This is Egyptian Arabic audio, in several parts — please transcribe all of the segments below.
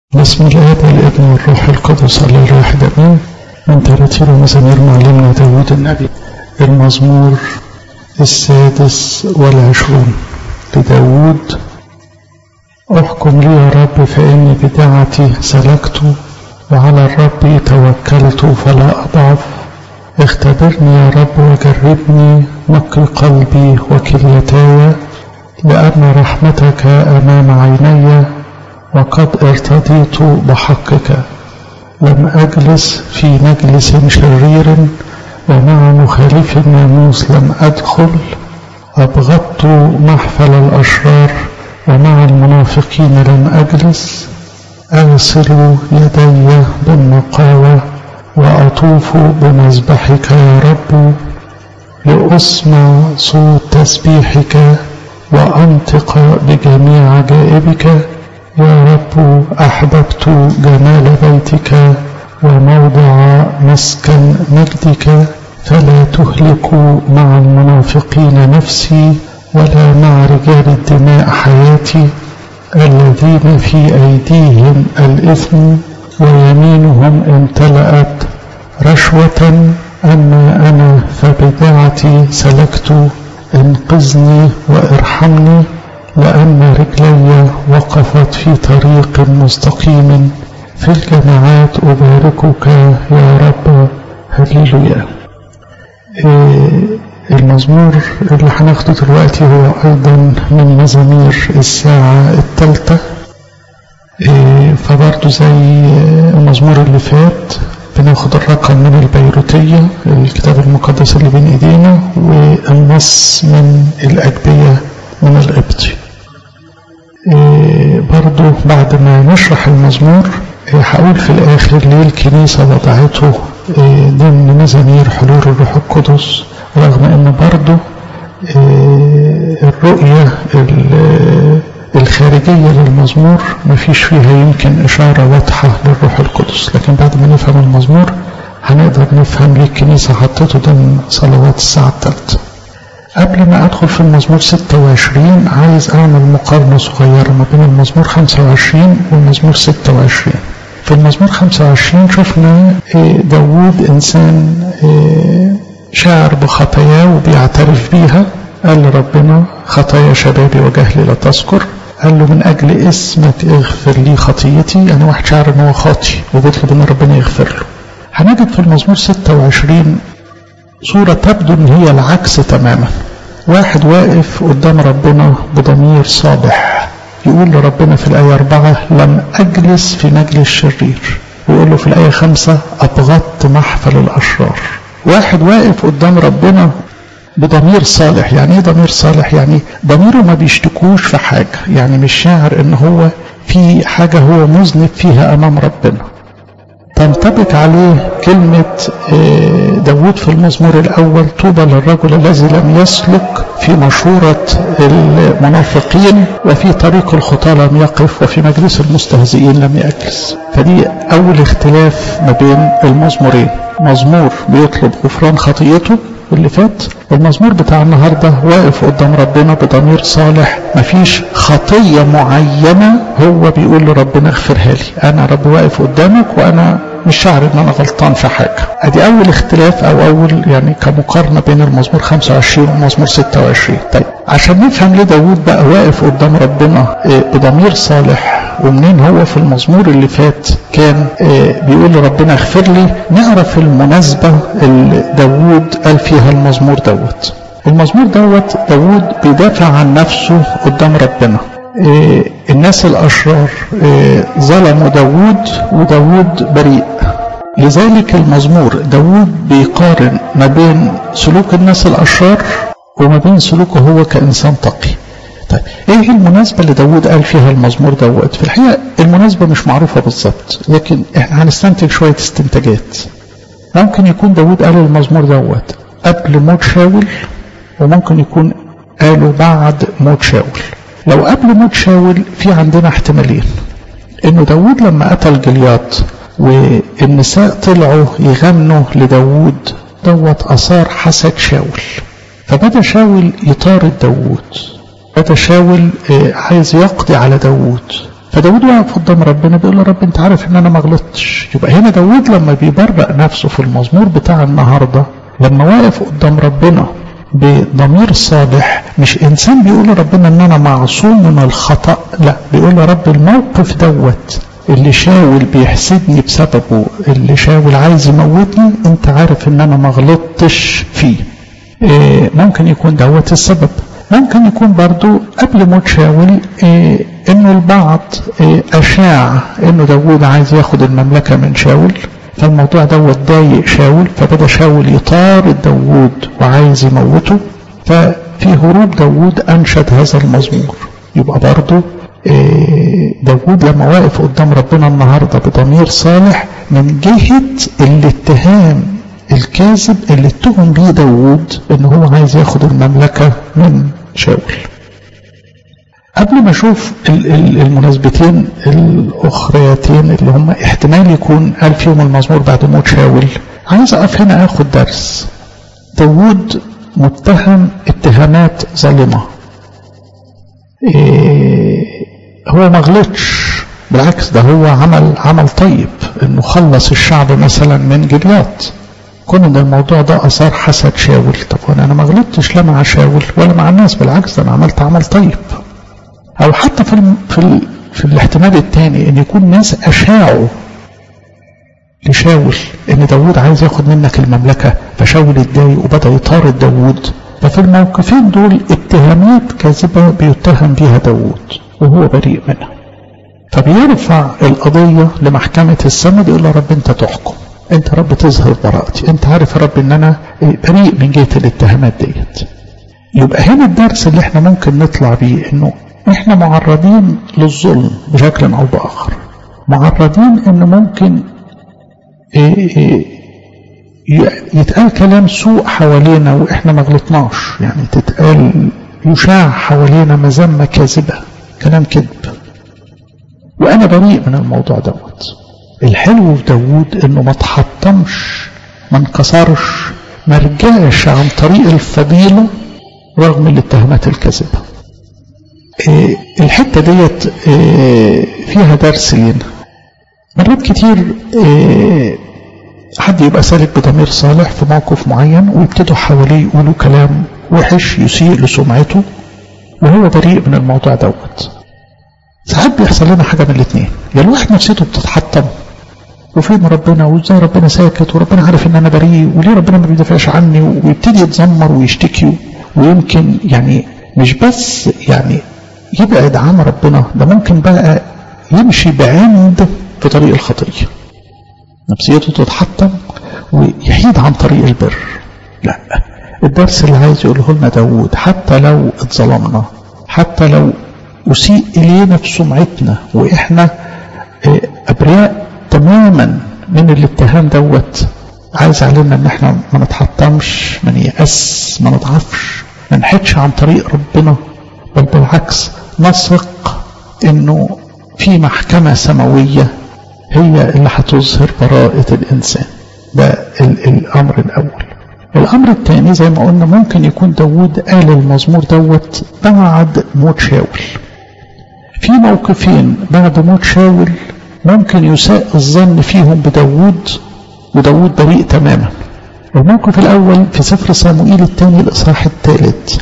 بسم الآب والابن والروح القدس الله الواحد أمين من تراتير ومزامير معلمنا داود النبي المزمور السادس والعشرون لداود احكم لي يا رب فإني بدعتي سلكت وعلى الرب توكلت فلا أضعف اختبرني يا رب وجربني نقي قلبي وكليتاي لأن رحمتك أمام عيني وقد ارتضيت بحقك لم أجلس في مجلس شرير ومع مخالف الناموس لم أدخل أبغضت محفل الأشرار ومع المنافقين لم أجلس أغسل يدي بالنقاوة وأطوف بمذبحك يا رب لأسمع صوت تسبيحك وأنطق بجميع عجائبك يا رب أحببت جمال بيتك وموضع مسكن مجدك فلا تهلك مع المنافقين نفسي ولا مع رجال الدماء حياتي الذين في أيديهم الإثم ويمينهم امتلأت رشوة أما أنا فبدعتي سلكت انقذني وارحمني لأن رجلي وقفت في طريق مستقيم في الجماعات أباركك يا رب هللويا المزمور اللي هناخده دلوقتي هو أيضا من مزامير الساعة الثالثة فبرضه زي المزمور اللي فات بناخد الرقم من البيروتية الكتاب المقدس اللي بين ايدينا والنص من الأجبية من القبطي إيه برضو بعد ما نشرح المزمور إيه هقول في الآخر ليه الكنيسة وضعته إيه ضمن مزامير حلول الروح القدس رغم ان برضو الرؤية الخارجية للمزمور ما فيش فيها يمكن إشارة واضحة للروح القدس لكن بعد ما نفهم المزمور هنقدر نفهم ليه الكنيسة حطته ضمن صلوات الساعة الثالثة قبل ما أدخل في المزمور 26 عايز أعمل مقارنة صغيرة ما بين المزمور 25 والمزمور 26 في المزمور 25 شفنا داوود إنسان شاعر بخطاياه وبيعترف بيها قال لربنا خطايا شبابي وجهلي لا تذكر قال له من أجل اسمك اغفر لي خطيتي أنا واحد شاعر إن هو خاطي وبيطلب إن ربنا يغفر له هنجد في المزمور 26 صورة تبدو إن هي العكس تماما واحد واقف قدام ربنا بضمير صالح يقول لربنا في الآية أربعة لم أجلس في مجلس شرير ويقول له في الآية خمسة أبغضت محفل الأشرار واحد واقف قدام ربنا بضمير صالح يعني ايه ضمير صالح يعني ضميره ما بيشتكوش في حاجة يعني مش شاعر ان هو في حاجة هو مذنب فيها امام ربنا تنطبق عليه كلمة داود في المزمور الأول طوبى للرجل الذي لم يسلك في مشورة المنافقين وفي طريق الخطى لم يقف وفي مجلس المستهزئين لم يجلس فدي أول اختلاف ما بين المزمورين مزمور بيطلب غفران خطيته اللي فات المزمور بتاع النهاردة واقف قدام ربنا بضمير صالح مفيش خطية معينة هو بيقول لربنا اغفرها لي انا رب واقف قدامك وانا مش شاعر ان انا غلطان في حاجة ادي اول اختلاف او اول يعني كمقارنة بين المزمور 25 والمزمور 26 طيب عشان نفهم ليه داود بقى واقف قدام ربنا بضمير صالح ومنين هو في المزمور اللي فات كان بيقول لربنا اغفر لي نعرف المناسبة اللي داود قال فيها المزمور دوت المزمور دوت داود بيدافع عن نفسه قدام ربنا الناس الأشرار ظلموا داود وداود بريء لذلك المزمور داود بيقارن ما بين سلوك الناس الأشرار وما بين سلوكه هو كإنسان تقي طيب ايه المناسبة اللي داود قال فيها المزمور دوت في الحقيقة المناسبة مش معروفة بالظبط لكن احنا هنستنتج شوية استنتاجات ممكن يكون داود قال المزمور دوت قبل موت شاول وممكن يكون قاله بعد موت شاول لو قبل موت شاول في عندنا احتمالين انه داود لما قتل جلياط والنساء طلعوا يغنوا لداود دوت اثار حسد شاول فبدا شاول يطارد داود بدا شاول عايز يقضي على داود فداود واقف قدام ربنا بيقول له رب انت عارف ان انا ما غلطتش يبقى هنا داود لما بيبرأ نفسه في المزمور بتاع النهارده لما واقف قدام ربنا بضمير صالح مش انسان بيقول لربنا ان انا معصوم من الخطأ لا بيقول له رب الموقف دوت اللي شاول بيحسدني بسببه اللي شاول عايز يموتني انت عارف ان انا ما غلطتش فيه إيه ممكن يكون دوت السبب ممكن يكون برضو قبل موت شاول إيه انه البعض إيه اشاع انه داوود عايز ياخد المملكة من شاول فالموضوع دوت ضايق شاول فبدا شاول يطارد داوود وعايز يموته ففي هروب داوود انشد هذا المزمور يبقى برضه داوود لما واقف قدام ربنا النهاردة بضمير صالح من جهة الاتهام الكاذب اللي اتهم بيه داوود ان هو عايز ياخد المملكة من شاول قبل ما اشوف المناسبتين الاخريتين اللي هم احتمال يكون قال فيهم المزمور بعد موت شاول عايز اقف هنا اخد درس داوود متهم اتهامات ظالمه إيه هو ما غلطش بالعكس ده هو عمل عمل طيب انه خلص الشعب مثلا من جليات كون ان الموضوع ده اثار حسد شاول طب انا ما غلطتش لا مع شاول ولا مع الناس بالعكس ده انا عملت عمل طيب او حتى في ال في ال في الاحتمال الثاني ان يكون ناس اشاعوا لشاول ان داوود عايز ياخد منك المملكه فشاول اتضايق وبدا يطارد داوود ففي الموقفين دول اتهامات كاذبه بيتهم بيها داوود وهو بريء منها فبيرفع القضيه لمحكمه السماء بيقول له رب انت تحكم انت رب تظهر براءتي انت عارف يا رب ان انا بريء من جهه الاتهامات ديت يبقى هنا الدرس اللي احنا ممكن نطلع بيه انه احنا معرضين للظلم بشكل او باخر معرضين ان ممكن إيه إيه يتقال كلام سوء حوالينا واحنا ما غلطناش يعني تتقال يشاع حوالينا مذمه كاذبه كلام كذب وانا بريء من الموضوع دوت الحلو في داوود انه ما تحطمش ما انكسرش ما رجعش عن طريق الفضيله رغم الاتهامات الكاذبه إيه الحته ديت إيه فيها درس لينا مرات كتير إيه حد يبقى سالك بضمير صالح في موقف معين ويبتدوا حواليه يقولوا كلام وحش يسيء لسمعته وهو بريء من الموضوع دوت ساعات بيحصل لنا حاجه من الاثنين يا الواحد نفسيته بتتحطم وفين ربنا وازاي ربنا ساكت وربنا عارف ان انا بريء وليه ربنا ما بيدافعش عني ويبتدي يتذمر ويشتكي ويمكن يعني مش بس يعني يبعد عن ربنا ده ممكن بقى يمشي بعند في طريق الخطيه نفسيته تتحطم ويحيد عن طريق البر لا الدرس اللي عايز يقوله لنا داوود حتى لو اتظلمنا حتى لو أسيء إلينا في سمعتنا وإحنا أبرياء تماما من الاتهام دوت عايز علينا ان احنا ما نتحطمش ما نيأس ما نضعفش ما نحدش عن طريق ربنا بل بالعكس نثق انه في محكمة سماوية هي اللي هتظهر براءة الإنسان ده الأمر الأول الأمر الثاني زي ما قلنا ممكن يكون داود قال المزمور دوت بعد موت شاول في موقفين بعد موت شاول ممكن يساء الظن فيهم بداود وداود بريء تماما الموقف الأول في سفر صموئيل الثاني الإصحاح الثالث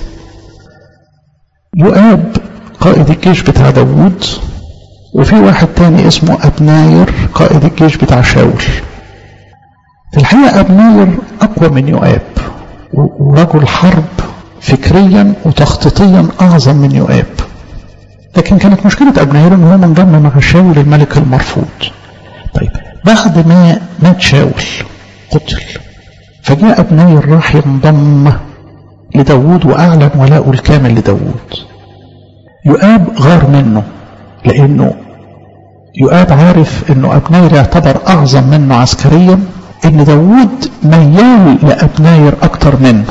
يؤاب قائد الجيش بتاع داود وفي واحد تاني اسمه أبناير قائد الجيش بتاع شاول في الحقيقة أبناير أقوى من يؤاب ورجل حرب فكريا وتخطيطيا أعظم من يؤاب لكن كانت مشكلة أبناير أنه هو منضم مع شاول الملك المرفوض طيب بعد ما مات شاول قتل فجاء أبناير راح ينضم لداود وأعلن ولاءه الكامل لداود يؤاب غار منه لأنه يؤاب عارف أنه أبناير يعتبر أعظم منه عسكريا أن داود ميال لأبناير أكتر منه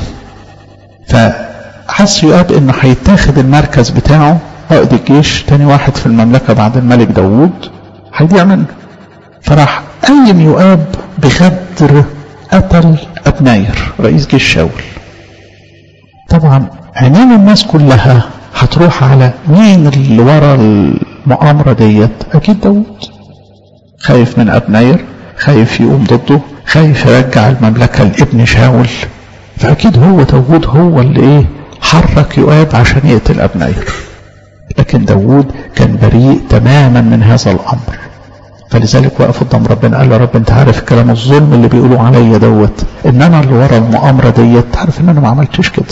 فحس يؤاب أنه هيتاخد المركز بتاعه قائد الجيش تاني واحد في المملكة بعد الملك داود هيضيع منه فراح قيم يؤاب بغدر قتل أبناير رئيس جيش شاول طبعا عينين الناس كلها هتروح على مين اللي ورا المؤامرة ديت أكيد داود خايف من أبنير خايف يقوم ضده خايف يرجع المملكة لابن شاول فأكيد هو داود هو اللي إيه حرك يؤاب عشان يقتل أبنير لكن داود كان بريء تماما من هذا الأمر فلذلك وقف قدام ربنا قال له رب انت عارف الكلام الظلم اللي بيقولوا عليا دوت ان انا اللي ورا المؤامره ديت عارف ان انا ما عملتش كده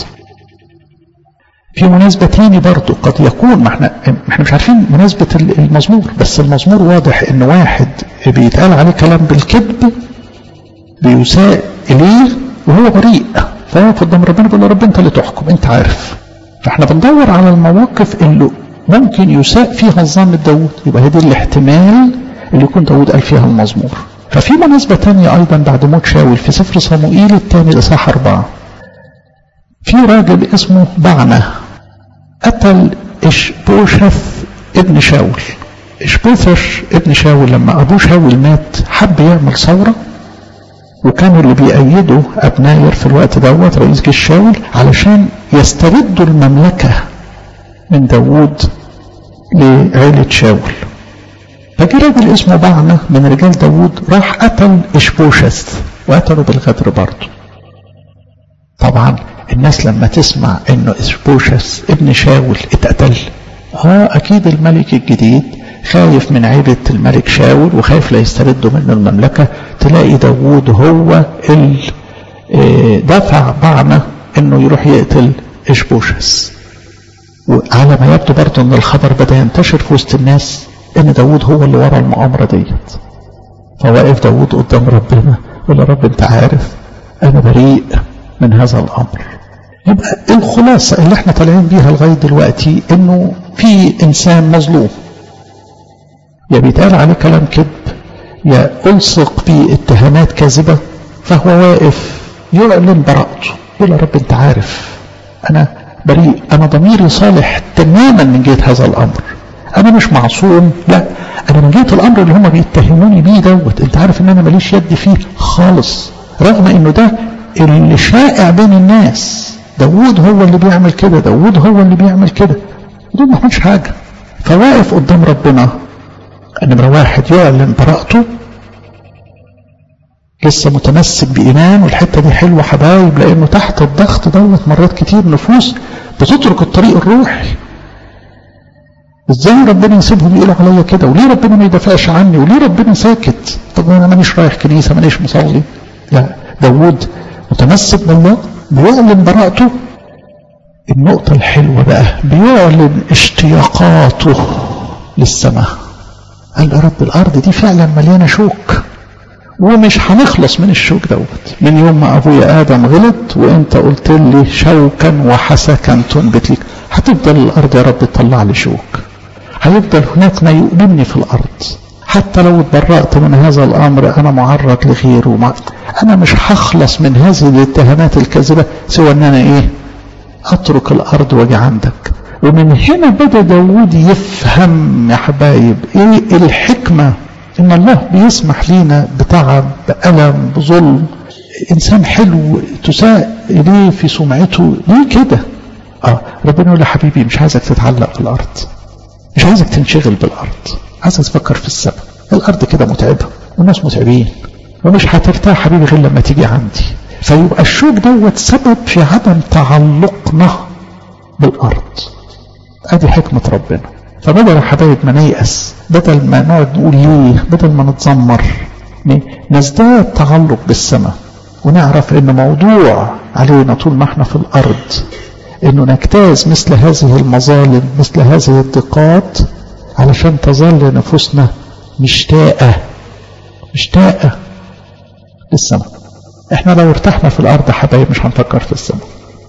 في مناسبة تاني برضو قد يكون ما احنا احنا مش عارفين مناسبة المزمور بس المزمور واضح ان واحد بيتقال عليه كلام بالكذب بيساء اليه وهو بريء فهو قدام ربنا بيقول له رب انت اللي تحكم انت عارف فاحنا بندور على المواقف اللي ممكن يساء فيها الظن داود يبقى هي دي الاحتمال اللي يكون داود قال فيها المزمور ففي مناسبة تانية أيضا بعد موت شاول في سفر صموئيل الثاني الإصحاح أربعة في راجل اسمه بعنة قتل إشبوشث ابن شاول إشبوثر ابن شاول لما أبوه شاول مات حب يعمل ثورة وكانوا اللي بيأيدوا أبناير في الوقت دوت رئيس جيش شاول علشان يستردوا المملكة من داوود لعيلة شاول فجي راجل اسمه بعنة من رجال داوود راح قتل إشبوشث وقتله بالغدر برضه طبعا الناس لما تسمع انه إشبوشث ابن شاول اتقتل اه اكيد الملك الجديد خايف من عيبة الملك شاول وخايف لا يستردوا منه المملكة تلاقي داوود هو اللي دفع بعنة انه يروح يقتل إشبوشث وعلى ما يبدو برضه ان الخبر بدا ينتشر في وسط الناس ان داود هو اللي ورا المؤامرة ديت فواقف داود قدام ربنا يقول يا رب انت عارف انا بريء من هذا الامر يبقى الخلاصة اللي احنا طالعين بيها لغاية دلوقتي انه في انسان مظلوم يا بيتقال عليه كلام كذب يا ألصق بيه اتهامات كاذبة فهو واقف يعلن براءته يقول يا رب انت عارف انا بريء انا ضميري صالح تماما من جهة هذا الامر انا مش معصوم لا انا من جهه الامر اللي هم بيتهموني بيه دوت انت عارف ان انا ماليش يد فيه خالص رغم انه ده اللي شائع بين الناس داوود هو اللي بيعمل كده داوود هو اللي بيعمل كده دول ما عملش حاجه فواقف قدام ربنا نمره واحد يعلن براءته لسه متمسك بإيمان والحتة دي حلوة حبايب لأنه تحت الضغط دوت مرات كتير نفوس بتترك الطريق الروحي ازاي ربنا يسيبهم يقولوا عليا كده وليه ربنا ما يدافعش عني وليه ربنا ساكت طب انا مانيش رايح كنيسه مانيش مصلي لا داوود متمسك بالله بيعلن براءته النقطة الحلوة بقى بيعلن اشتياقاته للسماء قال يا رب الأرض دي فعلا مليانة شوك ومش هنخلص من الشوك دوت من يوم ما أبويا آدم غلط وأنت قلت لي شوكا وحسكا تنبت لك هتفضل الأرض يا رب تطلع لي شوك هيفضل هناك ما يؤلمني في الأرض حتى لو اتبرأت من هذا الأمر أنا معرض لغيره ومع... أنا مش هخلص من هذه الاتهامات الكاذبة سوى أن أنا إيه أترك الأرض واجي عندك ومن هنا بدأ داود يفهم يا حبايب إيه الحكمة إن الله بيسمح لينا بتعب بألم بظلم إنسان حلو تساء إليه في سمعته ليه كده آه ربنا يقول حبيبي مش عايزك تتعلق بالأرض مش عايزك تنشغل بالأرض عايزك تفكر في السماء الأرض كده متعبة والناس متعبين ومش هترتاح حبيبي غير لما تيجي عندي فيبقى الشوك دوت سبب في عدم تعلقنا بالأرض ادي حكمة ربنا فبدل يا حبايب ما نيأس بدل ما نقعد نقول ليه بدل ما نتذمر نزداد تعلق بالسماء ونعرف ان موضوع علينا طول ما احنا في الارض انه نجتاز مثل هذه المظالم مثل هذه الضيقات علشان تظل نفوسنا مشتاقة مشتاقة للسماء احنا لو ارتحنا في الارض حبايب مش هنفكر في السماء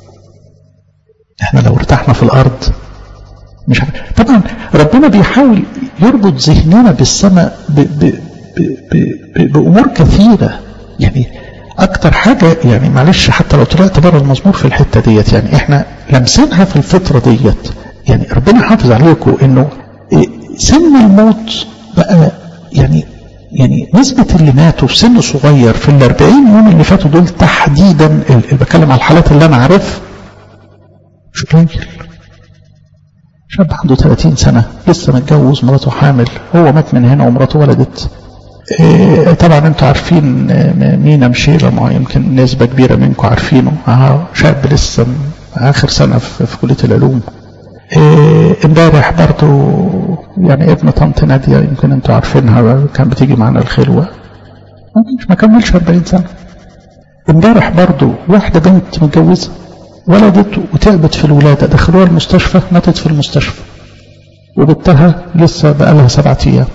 احنا لو ارتحنا في الارض مش ه... طبعا ربنا بيحاول يربط ذهننا بالسماء ب... ب... ب... ب... بامور كثيره يعني اكتر حاجه يعني معلش حتى لو طلعت بره المزمور في الحته ديت يعني احنا لمسينها في الفتره ديت يعني ربنا حافظ عليكم انه سن الموت بقى يعني يعني نسبة اللي ماتوا في سن صغير في الأربعين يوم اللي فاتوا دول تحديدا اللي بتكلم على الحالات اللي أنا عارف مش قليل شاب عنده 30 سنة لسه متجوز مراته حامل هو مات من هنا ومراته ولدت إيه طبعا انتوا عارفين مينا مشيلة ما يمكن نسبة كبيرة منكم عارفينه اه شاب لسه آخر سنة في, في كلية العلوم امبارح إيه برضه يعني ابن طنط نادية يمكن انتوا عارفينها كان بتيجي معانا الخلوة مش ما كملش 40 سنة امبارح برضه واحدة بنت متجوزة ولدت وتعبت في الولادة دخلوها المستشفى ماتت في المستشفى وبنتها لسه بقالها سبعة أيام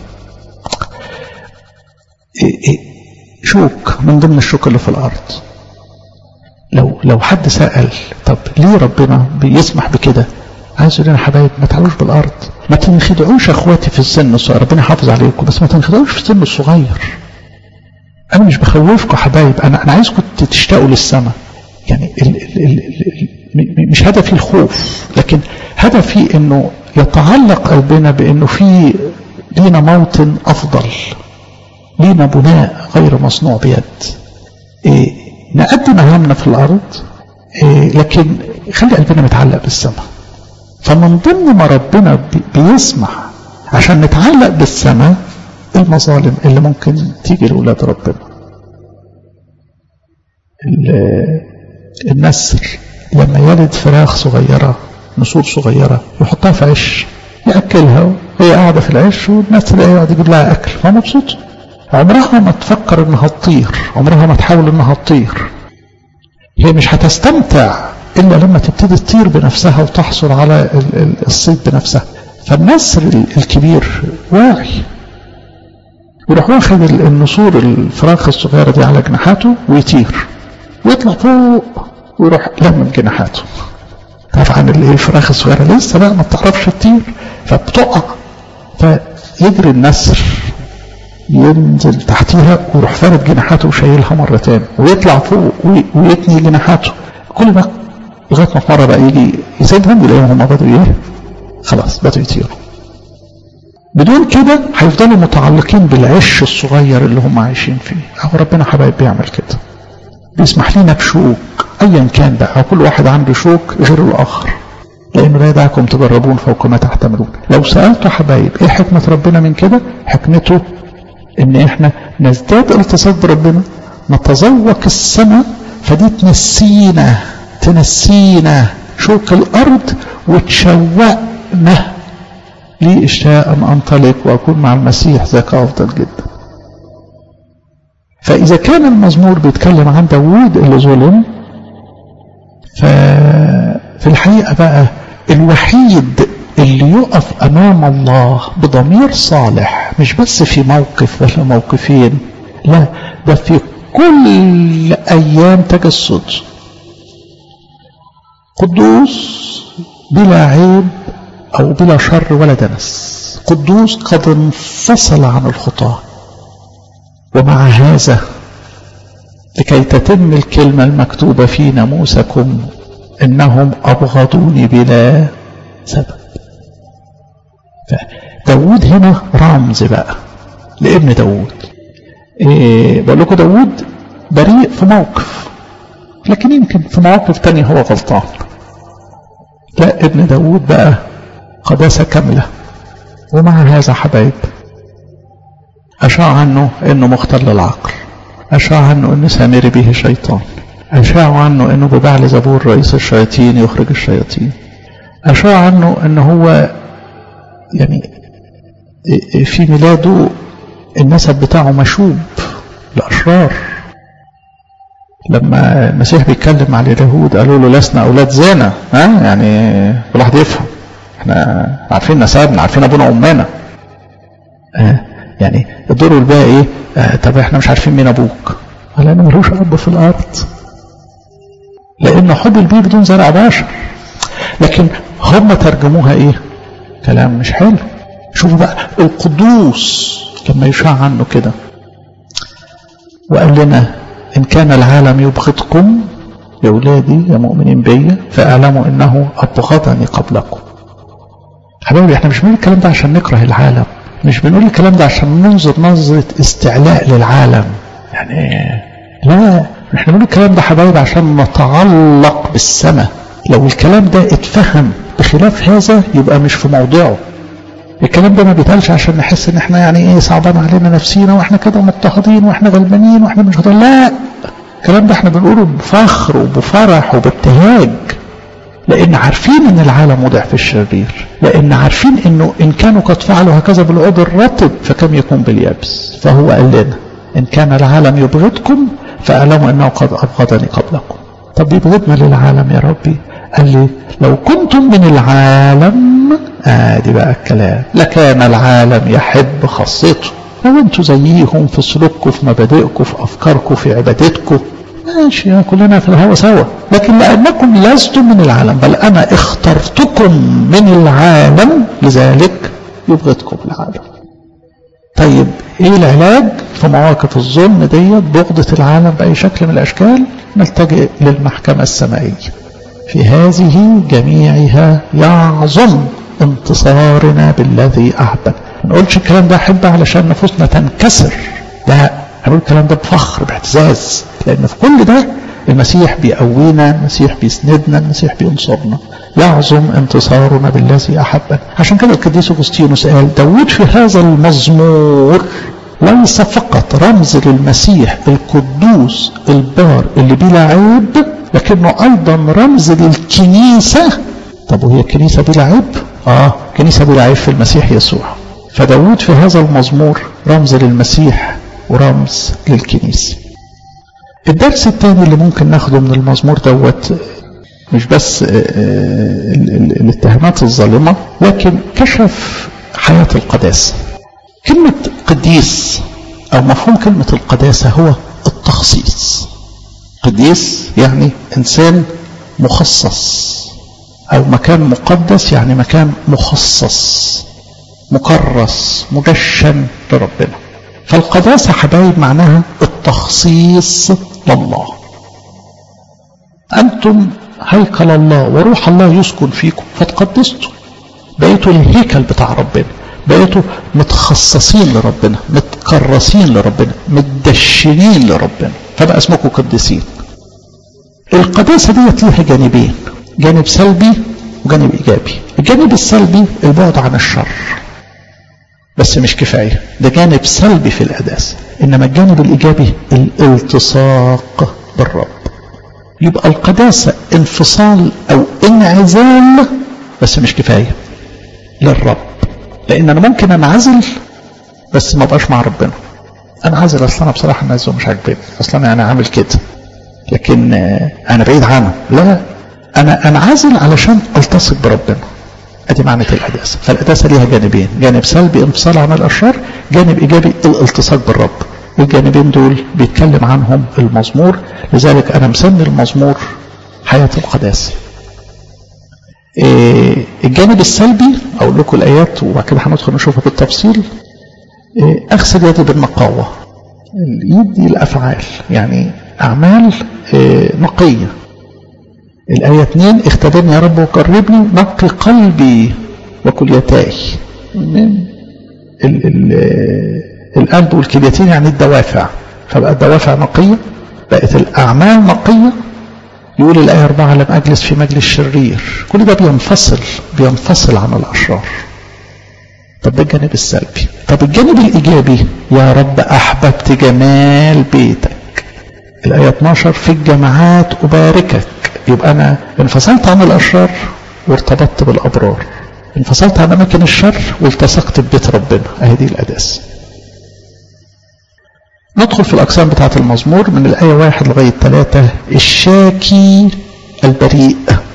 إيه إيه شوك من ضمن الشوك اللي في الأرض لو لو حد سأل طب ليه ربنا بيسمح بكده عايز يقول لنا حبايب ما تعالوش بالأرض ما تنخدعوش أخواتي في السن الصغير ربنا يحافظ عليكم بس ما تنخدعوش في السن الصغير أنا مش بخوفكم حبايب أنا أنا عايزكم تشتاقوا للسماء يعني ال ال ال ال مش هدفي الخوف لكن هدفي انه يتعلق قلبنا بانه في لينا موطن افضل لينا بناء غير مصنوع بيد إيه نقدم مهامنا في الارض إيه لكن خلي قلبنا متعلق بالسماء فمن ضمن ما ربنا بيسمح عشان نتعلق بالسماء المظالم اللي ممكن تيجي لأولاد ربنا النسر لما يلد فراخ صغيرة نسور صغيرة يحطها في عش يأكلها وهي قاعدة في العش والنسر يقعد يجيب لها أكل فمبسوطة عمرها ما تفكر انها تطير عمرها ما تحاول انها تطير هي مش هتستمتع إلا لما تبتدي تطير بنفسها وتحصل على الصيد بنفسها فالنسر الكبير واعي ويروح واخد النسور الفراخ الصغيرة دي على جناحاته ويطير ويطلع فوق ويروح لمم جناحاته طبعا الفراخ الصغيرة لسه بقى ما بتعرفش تطير فبتقع فيجري النسر ينزل تحتيها ويروح فارد جناحاته وشايلها مرة تاني ويطلع فوق ويتني جناحاته كل ده لغاية ما في مرة بقى يجي يسيبهم يلاقيهم هم بدوا ايه خلاص بدوا يطيروا بدون كده هيفضلوا متعلقين بالعش الصغير اللي هم عايشين فيه اهو ربنا حبايب بيعمل كده بيسمح لنا بشوك ايا كان بقى كل واحد عنده شوك غير الاخر لانه لا يدعكم تجربون فوق ما تحتملون لو سالتوا حبايب ايه حكمه ربنا من كده حكمته ان احنا نزداد التصاق بربنا نتذوق السماء فدي تنسينا تنسينا شوك الارض وتشوقنا لي اشتاء ان انطلق واكون مع المسيح ذاك افضل جدا فاذا كان المزمور بيتكلم عن داوود اللي ظلم ففي الحقيقه بقى الوحيد اللي يقف امام الله بضمير صالح مش بس في موقف ولا موقفين لا ده في كل ايام تجسد قدوس بلا عيب او بلا شر ولا دنس قدوس قد انفصل عن الخطاه ومع هذا لكي تتم الكلمه المكتوبه في ناموسكم انهم ابغضوني بلا سبب فداود هنا رمز بقى لابن داود إيه بقول لكم داود بريء في موقف لكن يمكن في مواقف تانية هو غلطان لا ابن داود بقى قداسة كاملة ومع هذا حبايب أشاع عنه أنه مختل العقل أشاع عنه أنه سامر به شيطان أشاع عنه أنه ببعل زبور رئيس الشياطين يخرج الشياطين أشاع عنه أنه هو يعني في ميلاده النسب بتاعه مشوب الأشرار لما المسيح بيتكلم على اليهود قالوا له لسنا أولاد زنا ها يعني كل واحد يفهم احنا عارفين نسبنا عارفين أبونا وأمنا اه يعني الدور الباقي ايه اه طب احنا مش عارفين مين أبوك قال أنا ملوش أب في الأرض لأن حب البيه بدون زرع بشر لكن هم ترجموها ايه كلام مش حلو شوفوا بقى القدوس لما يشاع عنه كده وقال لنا إن كان العالم يبغضكم يا أولادي يا مؤمنين بيا فاعلموا إنه أبغضني قبلكم حبايبي احنا مش بنقول الكلام ده عشان نكره العالم مش بنقول الكلام ده عشان ننظر نظرة استعلاء للعالم يعني لا احنا بنقول الكلام ده حبايبي عشان نتعلق بالسماء لو الكلام ده اتفهم بخلاف هذا يبقى مش في موضعه الكلام ده ما بيتقالش عشان نحس ان احنا يعني ايه صعبان علينا نفسينا واحنا كده مضطهدين واحنا غلبانين واحنا مش غلبانين لا الكلام ده احنا بنقوله بفخر وبفرح وبابتهاج لان عارفين ان العالم وضع في الشرير لان عارفين انه ان كانوا قد فعلوا هكذا بالعود الرطب فكم يكون باليابس فهو قال لنا ان كان العالم يبغضكم فاعلموا انه قد ابغضني قبلكم طب يبغضنا للعالم يا ربي قال لي لو كنتم من العالم ادي آه بقى الكلام لكان العالم يحب خاصته لو انتوا زيهم في سلوككم في مبادئكم في افكاركم في عبادتكم ماشي كلنا في الهوى سوا لكن لانكم لستم من العالم بل انا اخترتكم من العالم لذلك يبغضكم العالم طيب ايه العلاج في مواقف الظلم ديت بغضة العالم بأي شكل من الأشكال نلتجئ للمحكمة السمائية في هذه جميعها يعظم انتصارنا بالذي أحبب ما نقولش الكلام ده أحب علشان نفوسنا تنكسر لا هنقول الكلام ده بفخر باعتزاز لأن في كل ده المسيح بيقوينا المسيح بيسندنا المسيح بينصرنا يعظم انتصارنا بالذي أحبنا عشان كده القديس أغسطينوس قال داود في هذا المزمور ليس فقط رمز للمسيح القدوس البار اللي بلا عيب لكنه أيضا رمز للكنيسة طب وهي الكنيسة بلا عيب؟ آه كنيسة بلا عيب في المسيح يسوع فداود في هذا المزمور رمز للمسيح ورمز للكنيسة الدرس الثاني اللي ممكن ناخده من المزمور دوت مش بس الاتهامات الظالمة لكن كشف حياة القداسة كلمة قديس أو مفهوم كلمة القداسة هو التخصيص قديس يعني إنسان مخصص أو مكان مقدس يعني مكان مخصص مكرس مجشن لربنا فالقداسة حبايب معناها التخصيص لله أنتم هيكل الله وروح الله يسكن فيكم فتقدستوا بقيتوا الهيكل بتاع ربنا بقيتوا متخصصين لربنا متكرسين لربنا متدشنين لربنا فبقى اسمكم قديسين القداسة ديت ليها جانبين جانب سلبي وجانب إيجابي الجانب السلبي البعد عن الشر بس مش كفاية ده جانب سلبي في القداسة إنما الجانب الإيجابي الالتصاق بالرب يبقى القداسة انفصال أو انعزال بس مش كفاية للرب لأن أنا ممكن أنعزل بس ما بقاش مع ربنا أنعزل أصلا أنا بصراحة الناس مش عاجباني أصلا أنا عامل كده لكن أنا بعيد عنه لا أنا أنعزل علشان ألتصق بربنا ادي معنى القداسه فالقداسه ليها جانبين جانب سلبي انفصال عن الاشرار جانب ايجابي الالتصاق بالرب الجانبين دول بيتكلم عنهم المزمور لذلك انا مسمي المزمور حياه القداسه إيه الجانب السلبي اقول لكم الايات وبعد كده هندخل نشوفها بالتفصيل إيه اغسل يدي بالنقاوه اليد دي الافعال يعني اعمال إيه نقيه الآية 2 اختبرني يا رب وقربني نقي قلبي وكليتاي من ال ال القلب والكليتين يعني الدوافع فبقى الدوافع نقية بقت الأعمال نقية يقول الآية 4 لم أجلس في مجلس شرير كل ده بينفصل بينفصل عن الأشرار طب ده الجانب السلبي طب الجانب الإيجابي يا رب أحببت جمال بيتك الآية 12 في الجماعات أباركك يبقى أنا انفصلت عن الأشرار وارتبطت بالأبرار انفصلت عن أماكن الشر والتصقت ببيت ربنا أهي دي القداسة ندخل في الأقسام بتاعة المزمور من الآية واحد لغاية ثلاثة الشاكي البريء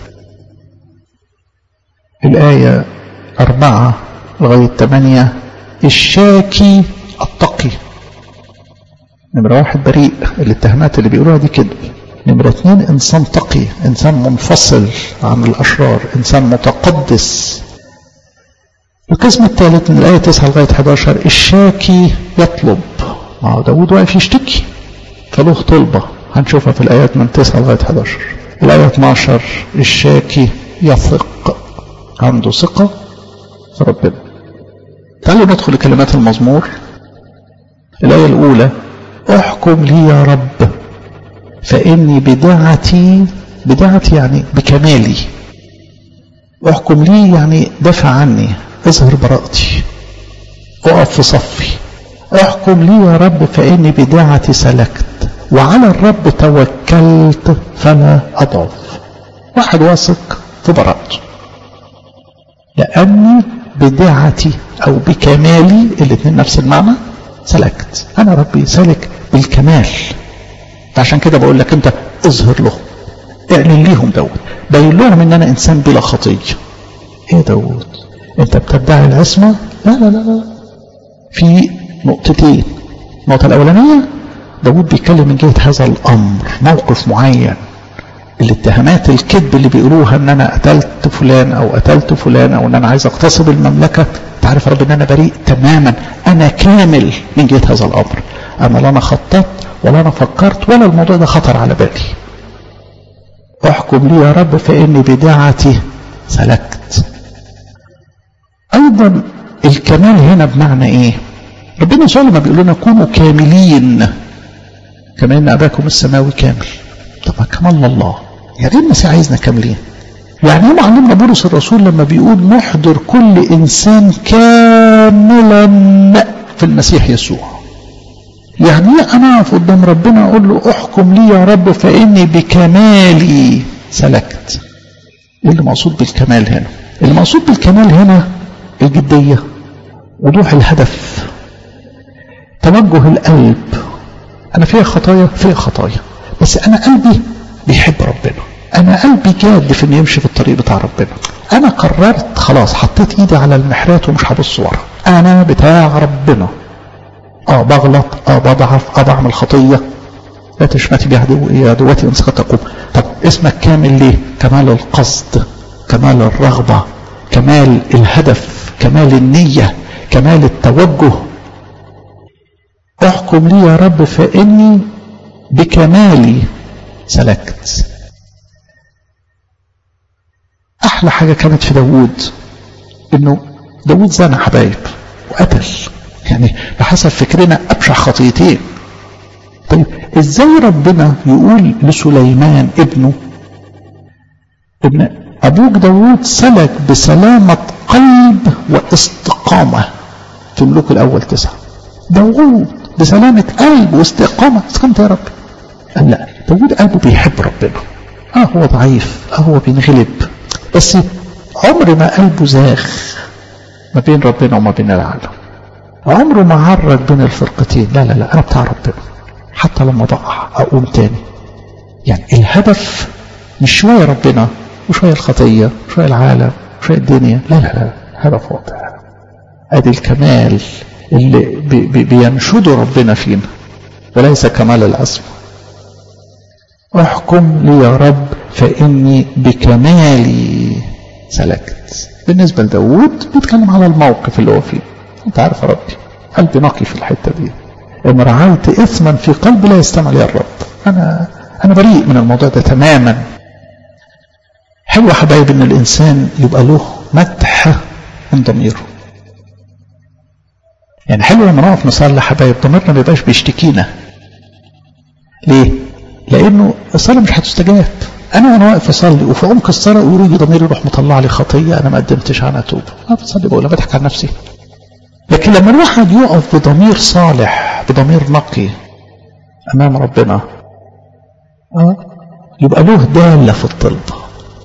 الآية أربعة لغاية ثمانية الشاكي التقي نمرة واحد بريء الاتهامات اللي بيقولوها دي كده نمرة اثنين إنسان تقي إنسان منفصل عن الأشرار إنسان متقدس القسم الثالث من الآية 9 لغاية 11 الشاكي يطلب ما هو داود واقف يشتكي فله طلبة هنشوفها في الآيات من 9 لغاية 11 الآية 12 الشاكي يثق عنده ثقة في ربنا تعالوا ندخل لكلمات المزمور الآية الأولى احكم لي يا رب فإني بدعتي بدعتي يعني بكمالي احكم لي يعني دافع عني اظهر براءتي اقف في صفي احكم لي يا رب فاني بدعتي سلكت وعلى الرب توكلت فلا اضعف واحد واثق في براءته لاني بدعتي او بكمالي الاثنين نفس المعنى سلكت انا ربي سالك بالكمال عشان كده بقول لك انت اظهر له اعلن ليهم داود بين لهم ان انا انسان بلا خطيه ايه داود انت بتدعي العصمه لا لا لا لا في نقطتين النقطه الاولانيه داود بيتكلم من جهه هذا الامر موقف معين الاتهامات الكذب اللي بيقولوها ان انا قتلت فلان او قتلت فلان او ان انا عايز اغتصب المملكه انت عارف يا رب ان انا بريء تماما انا كامل من جهه هذا الامر انا لا انا خططت ولا انا فكرت ولا الموضوع ده خطر على بالي احكم لي يا رب فاني بدعتي سلكت ايضا الكمال هنا بمعنى ايه ربنا يسوع لما بيقول لنا كونوا كاملين كما ان اباكم السماوي كامل طب كمال الله يعني ايه المسيح عايزنا كاملين يعني هو علمنا بولس الرسول لما بيقول نحضر كل انسان كاملا في المسيح يسوع يعني ايه انا اقف قدام ربنا اقول له احكم لي يا رب فاني بكمالي سلكت ايه اللي مقصود بالكمال هنا اللي مقصود بالكمال هنا الجدية وضوح الهدف توجه القلب انا فيها خطايا فيها خطايا بس انا قلبي بيحب ربنا انا قلبي جاد في انه يمشي في الطريق بتاع ربنا انا قررت خلاص حطيت ايدي على المحرات ومش هبص ورا انا بتاع ربنا اه بغلط اه بضعف اه بعمل خطية لا تشمتي بعدو عدواتي ان تقوم طب اسمك كامل ليه كمال القصد كمال الرغبة كمال الهدف كمال النية كمال التوجه احكم لي يا رب فاني بكمالي سلكت احلى حاجة كانت في داوود انه داوود زنى حبايب وقتل يعني بحسب فكرنا ابشع خطيتين طيب ازاي ربنا يقول لسليمان ابنه ابن ابوك داوود سلك بسلامة قلب واستقامة في ملوك الاول تسعة داوود بسلامة قلب واستقامة استقامة يا رب قال لا داوود قلبه بيحب ربنا اه هو ضعيف اه هو بينغلب بس عمر ما قلبه زاغ ما بين ربنا وما بين العالم عمره ما عرج بين الفرقتين لا لا لا انا بتاع ربنا حتى لما بقع اقوم تاني يعني الهدف مش شوية ربنا وشوية الخطية وشوية العالم وشوية الدنيا لا لا لا هدف واضح ادي الكمال اللي بي بي بينشده ربنا فينا وليس كمال العصمة احكم لي يا رب فاني بكمالي سلكت بالنسبة لداود بيتكلم على الموقف اللي هو فيه انت عارف يا ربي قلبي نقي في الحتة دي ان رعيت اثما في قلبي لا يستمع لي الرب انا انا بريء من الموضوع ده تماما حلو يا حبايب ان الانسان يبقى له مدح من ضميره يعني حلو لما نقف نصلي حبايب ضميرنا ما يبقاش بيشتكينا ليه لانه الصلاه مش هتستجاب انا وانا واقف اصلي وفي عمق الصلاه يجي ضميري يروح مطلع لي خطيه انا ما قدمتش عنها توبه انا بصلي بقول بضحك على نفسي لكن لما الواحد يقف بضمير صالح بضمير نقي امام ربنا أه؟ يبقى له داله في الطلبه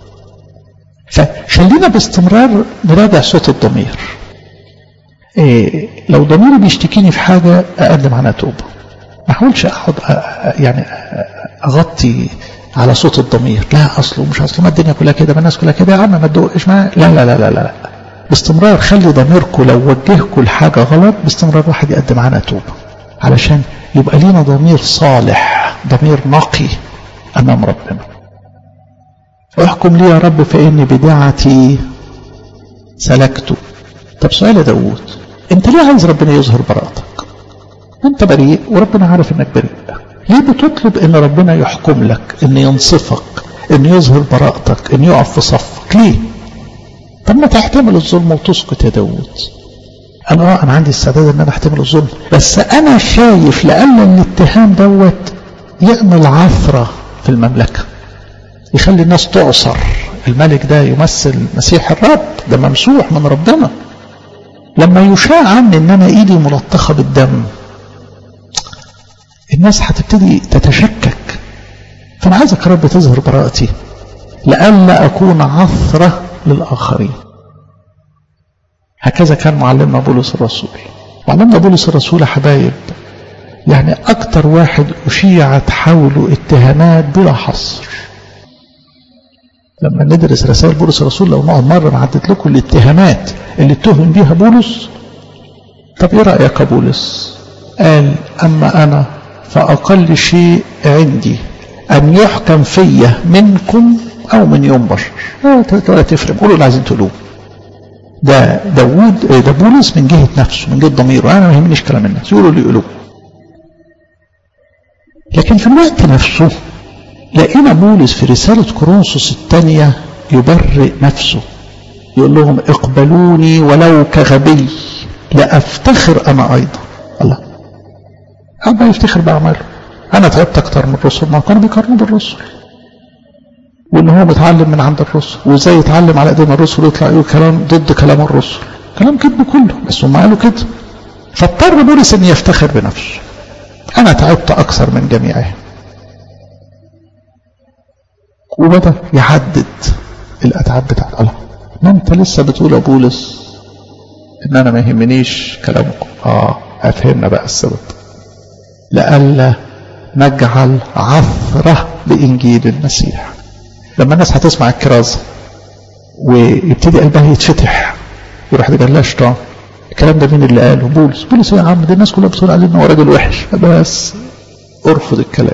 فخلينا باستمرار نراجع صوت الضمير إيه لو ضميري بيشتكيني في حاجه اقدم عنها توبه ما احاولش اقعد يعني اغطي على صوت الضمير لا اصله مش اصله ما الدنيا كلها كده ما الناس كلها كده يا عم ما تدقش معايا لا لا لا لا لا باستمرار خلي ضميركم لو وجهكم لحاجة غلط باستمرار واحد يقدم عنها توبة علشان يبقى لينا ضمير صالح ضمير نقي أمام ربنا احكم لي يا رب فإني بدعتي سلكت طب سؤال يا داوود انت ليه عايز ربنا يظهر براءتك انت بريء وربنا عارف انك بريء ليه بتطلب ان ربنا يحكم لك ان ينصفك ان يظهر براءتك ان يقف في صفك ليه طب ما تحتمل الظلم وتسكت يا داوود انا اه انا عندي استعداد ان انا احتمل الظلم بس انا خايف لان الاتهام دوت يعمل عثرة في المملكة يخلي الناس تعصر الملك ده يمثل مسيح الرب ده ممسوح من ربنا لما يشاع عني ان انا ايدي ملطخه بالدم الناس هتبتدي تتشكك فانا عايزك يا رب تظهر براءتي لئلا اكون عثره للاخرين هكذا كان معلمنا بولس الرسول معلمنا بولس الرسول يا حبايب يعني اكتر واحد اشيعت حوله اتهامات بلا حصر لما ندرس رسائل بولس الرسول لو نقعد مرة عدت لكم الاتهامات اللي اتهم بيها بولس طب ايه رأيك يا بولس قال اما انا فاقل شيء عندي ان يحكم فيا منكم او من يوم بشر ولا تفرق قولوا اللي عايزين تقولوه ده داوود ده بولس من جهة نفسه من جهة ضميره انا ما يهمنيش كلام الناس يقولوا اللي يقولوه لكن في الوقت نفسه لقينا بولس في رسالة كورنثوس الثانية يبرئ نفسه يقول لهم اقبلوني ولو كغبي لأفتخر أنا أيضا الله أما يفتخر بأعماله أنا تعبت أكتر من الرسل ما كانوا بيقارنوا بالرسل وإن هو متعلم من عند الرسل وإزاي يتعلم على أيدين الرسل ويطلع يقول كلام ضد كلام الرسل كلام كذب كله بس هم قالوا كده فاضطر بولس أن يفتخر بنفسه أنا تعبت أكثر من جميعهم وبدأ يحدد الأتعاب بتاعت الله ما أنت لسه بتقول يا بولس إن أنا ما يهمنيش كلامكم آه أفهمنا بقى السبب لئلا نجعل عثرة لإنجيل المسيح لما الناس هتسمع الكرازة ويبتدي قلبها يتفتح ويروح يقول شيطان الكلام ده مين اللي قاله بولس بولس يا عم ده الناس كلها بتقول عليه ان هو راجل وحش بس ارفض الكلام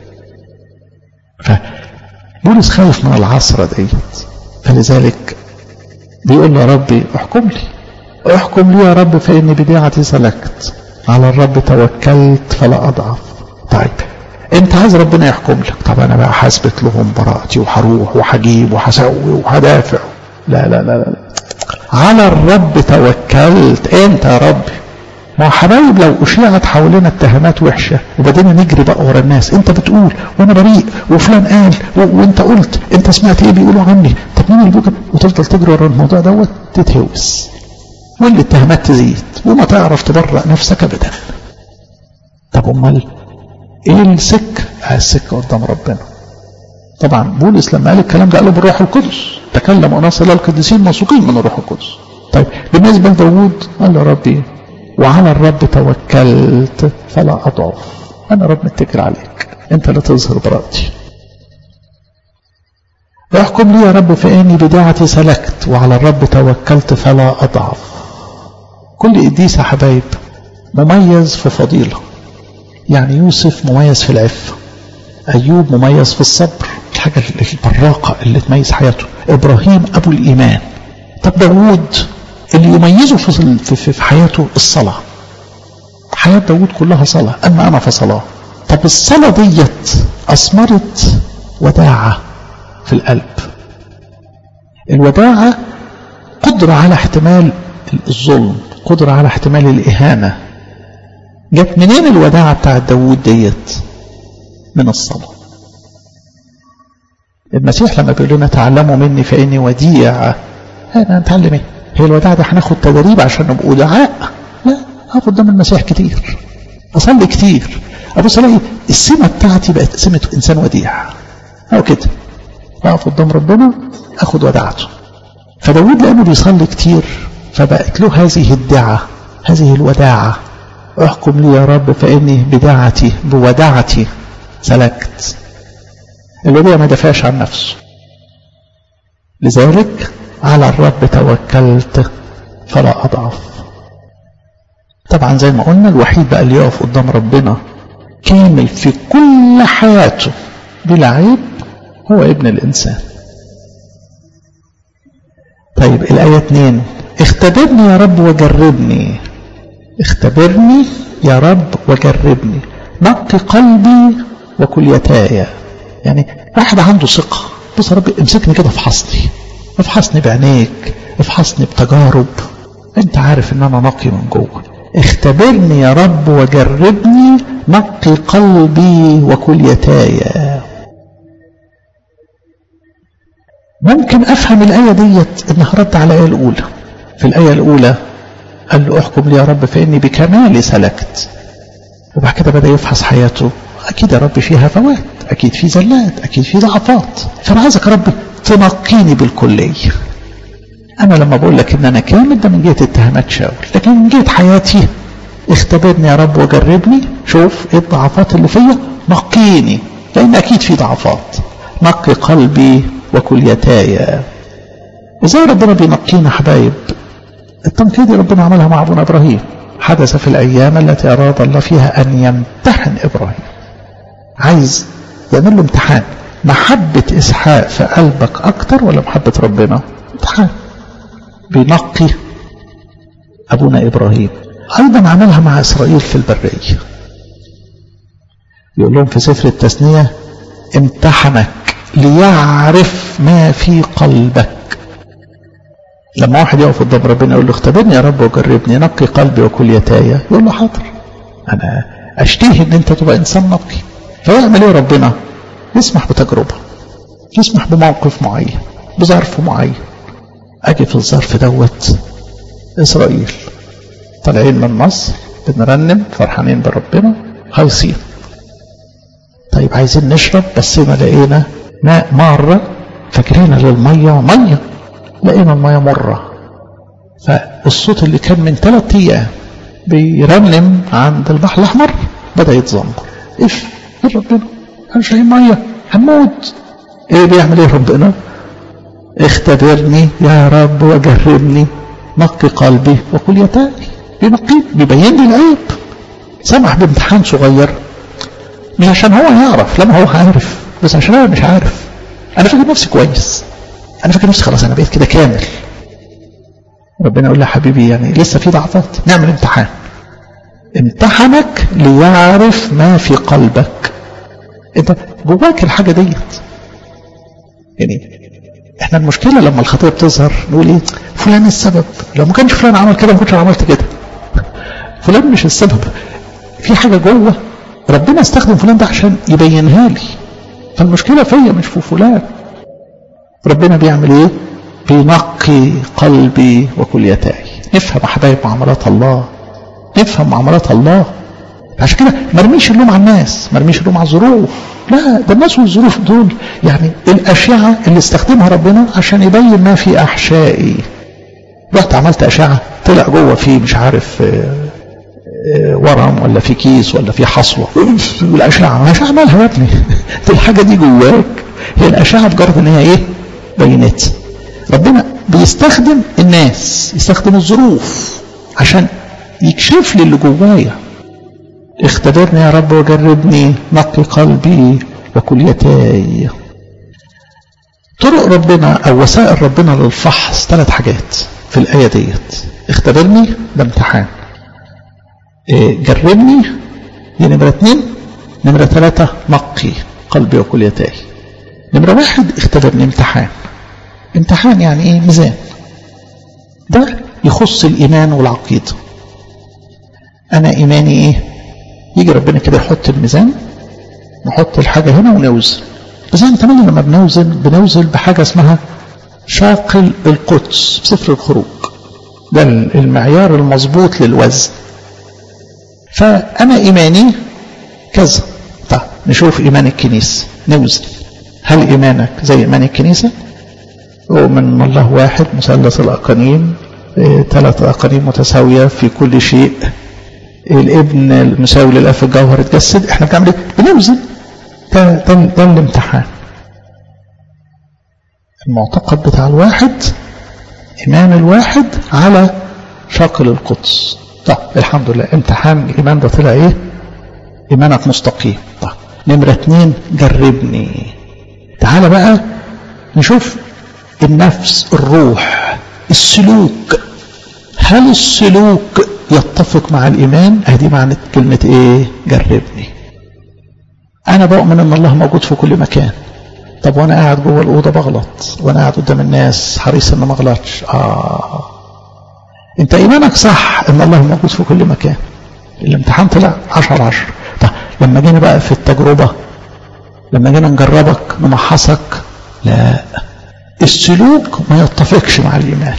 فبولس خايف من العصرة ديت فلذلك بيقول له يا ربي احكم لي احكم لي يا رب فإني بديعتي سلكت على الرب توكلت فلا أضعف طيب انت عايز ربنا يحكم لك طب انا بقى حاسبت لهم براءتي وهروح وهجيب وهسوي وهدافع لا لا لا لا على الرب توكلت انت يا رب ما حبايب لو اشيعت حوالينا اتهامات وحشه وبدينا نجري بقى ورا الناس انت بتقول وانا بريء وفلان قال و... وانت قلت انت سمعت ايه بيقولوا عني طب مين اللي بيقول وتفضل تجري ورا الموضوع دوت تتهوس والاتهامات تزيد وما تعرف تبرأ نفسك ابدا طب امال ايه السكه السكه قدام ربنا طبعا بولس لما قال الكلام ده قاله بالروح القدس تكلم اناس الله القديسين موثوقين من الروح القدس طيب بالنسبه لداوود قال له ربي وعلى الرب توكلت فلا اضعف انا رب متكل عليك انت اللي تظهر براءتي احكم لي يا رب فاني بداعتي سلكت وعلى الرب توكلت فلا اضعف كل قديس يا حبايب مميز في فضيله يعني يوسف مميز في العفه ايوب مميز في الصبر الحاجه البراقه اللي تميز حياته ابراهيم ابو الايمان طب داوود اللي يميزه في, في, في حياته الصلاه حياه داوود كلها صلاه اما انا فصلاه طب الصلاه ديت اثمرت وداعه في القلب الوداعه قدره على احتمال الظلم قدره على احتمال الاهانه جت منين الوداعه بتاعت داوود ديت من الصلاة المسيح لما بيقول لنا تعلموا مني فإني وديع أنا نتعلم إيه هي الوداع ده هناخد تدريب عشان نبقى ودعاء لا أقف قدام المسيح كتير أصلي كتير أبص ألاقي السمة بتاعتي بقت سمة إنسان وديع أو كده أقف قدام ربنا أخد وداعته فداود لأنه بيصلي كتير فبقت له هذه الدعة هذه الوداعة احكم لي يا رب فإني بدعتي بودعتي سلكت الوديع ما دافعش عن نفسه لذلك على الرب توكلت فلا أضعف طبعا زي ما قلنا الوحيد بقى اللي يقف قدام ربنا كامل في كل حياته بلا عيب هو ابن الإنسان طيب الآية 2 اختبرني يا رب وجربني اختبرني يا رب وجربني نقي قلبي وكليتاي يعني واحد عنده ثقة بص يا رب امسكني كده افحصني افحصني بعينيك افحصني بتجارب انت عارف ان انا نقي من جوه اختبرني يا رب وجربني نقي قلبي وكليتاي ممكن افهم الايه ديت انها رد على الايه الاولى في الايه الاولى قال له احكم لي يا رب فاني بكمالي سلكت وبعد كده بدا يفحص حياته اكيد يا رب فيها فوات اكيد في زلات اكيد في ضعفات فانا عايزك يا رب تنقيني بالكليه انا لما بقول لك ان انا كامل ده من جهه اتهامات شاول لكن من جهه حياتي اختبرني يا رب وجربني شوف ايه الضعفات اللي فيا نقيني لان اكيد في ضعفات نقي قلبي وكليتاي ازاي ربنا بينقينا حبايب التنقية دي ربنا عملها مع ابونا ابراهيم حدث في الايام التي اراد الله فيها ان يمتحن ابراهيم عايز يعمل له امتحان محبة اسحاق في قلبك اكتر ولا محبة ربنا امتحان بينقي ابونا ابراهيم ايضا عملها مع اسرائيل في البرية يقول لهم في سفر التثنية امتحنك ليعرف ما في قلبك لما واحد يقف قدام ربنا يقول له اختبرني يا رب وجربني نقي قلبي وكليتاي يقول له حاضر انا اشتهي ان انت تبقى انسان نقي فيعمل ايه ربنا يسمح بتجربة يسمح بموقف معين بظرف معين اجي في الظرف دوت اسرائيل طالعين من مصر بنرنم فرحانين بربنا هيصين طيب عايزين نشرب بس ما لقينا ماء مارة فاكرين للمية مية لقينا المية مرة فالصوت اللي كان من ثلاث ايام بيرنم عند البحر الاحمر بدا يتزمر اف ايه ربنا مش ميه هنموت ايه بيعمل ايه ربنا اختبرني يا رب وجربني نقي قلبي وقل يتاني بينقي بيبين لي العيب سمح بامتحان صغير مش عشان هو يعرف لما هو عارف بس عشان انا مش عارف انا فاكر نفسي كويس انا فاكر نفسي خلاص انا بقيت كده كامل ربنا يقول لي حبيبي يعني لسه في ضعفات نعمل امتحان امتحنك ليعرف ما في قلبك انت جواك الحاجه ديت يعني احنا المشكله لما الخطيه بتظهر نقول ايه فلان السبب لو ما كانش فلان عمل كده ما كنتش عملت كده فلان مش السبب في حاجه جوه ربنا استخدم فلان ده عشان يبينها لي فالمشكله فيا مش في فلان ربنا بيعمل ايه بينقي قلبي وكليتاي نفهم احبايب معاملات الله نفهم معاملات الله عشان كده ما ارميش اللوم على الناس ما ارميش اللوم على الظروف لا ده الناس والظروف دول يعني الاشعه اللي استخدمها ربنا عشان يبين ما في احشائي رحت عملت اشعه طلع جوه فيه مش عارف ورم ولا في كيس ولا في حصوه والاشعه مش عملها يا ابني الحاجه دي جواك هي الاشعه مجرد ان هي ايه بينت ربنا بيستخدم الناس يستخدم الظروف عشان يكشف لي اللي جوايا اختبرني يا رب وجربني نقي قلبي وكليتاي طرق ربنا او وسائل ربنا للفحص ثلاث حاجات في الايه ديت اختبرني ده امتحان إيه جربني دي نمره اثنين نمره ثلاثه نقي قلبي وكليتاي نمره واحد اختبرني امتحان امتحان يعني ايه ميزان ده يخص الايمان والعقيده انا ايماني ايه يجي ربنا كده يحط الميزان نحط الحاجة هنا ونوزن بس احنا كمان لما بنوزن بنوزن بحاجة اسمها شاقل القدس سفر الخروج ده المعيار المظبوط للوزن فأنا إيماني كذا طيب نشوف إيمان الكنيسة نوزن هل إيمانك زي إيمان الكنيسة ومن الله واحد مثلث الأقانيم ثلاث أقانيم متساوية في كل شيء الابن المساوي للاب في الجوهر اتجسد احنا بنعمل ايه؟ بنوزن ده ده ده الامتحان المعتقد بتاع الواحد ايمان الواحد على شاقل القدس طب الحمد لله امتحان الايمان ده طلع ايه؟ ايمانك مستقيم طب نمرة اتنين جربني تعالى بقى نشوف النفس الروح السلوك هل السلوك يتفق مع الإيمان هذه معنى كلمة إيه جربني أنا بؤمن أن الله موجود في كل مكان طب وأنا قاعد جوه الأوضة بغلط وأنا قاعد قدام الناس حريص أن ما أغلطش آه أنت إيمانك صح أن الله موجود في كل مكان الامتحان طلع عشر عشر طب لما جينا بقى في التجربة لما جينا نجربك نمحصك لا السلوك ما يتفقش مع الإيمان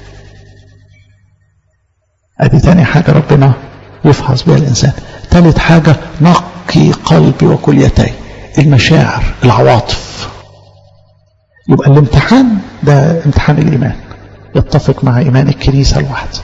ادي تاني حاجة ربنا يفحص بها الإنسان ثالث حاجة نقي قلبي وكليتي المشاعر العواطف يبقى الامتحان ده امتحان الإيمان يتفق مع إيمان الكنيسة الواحدة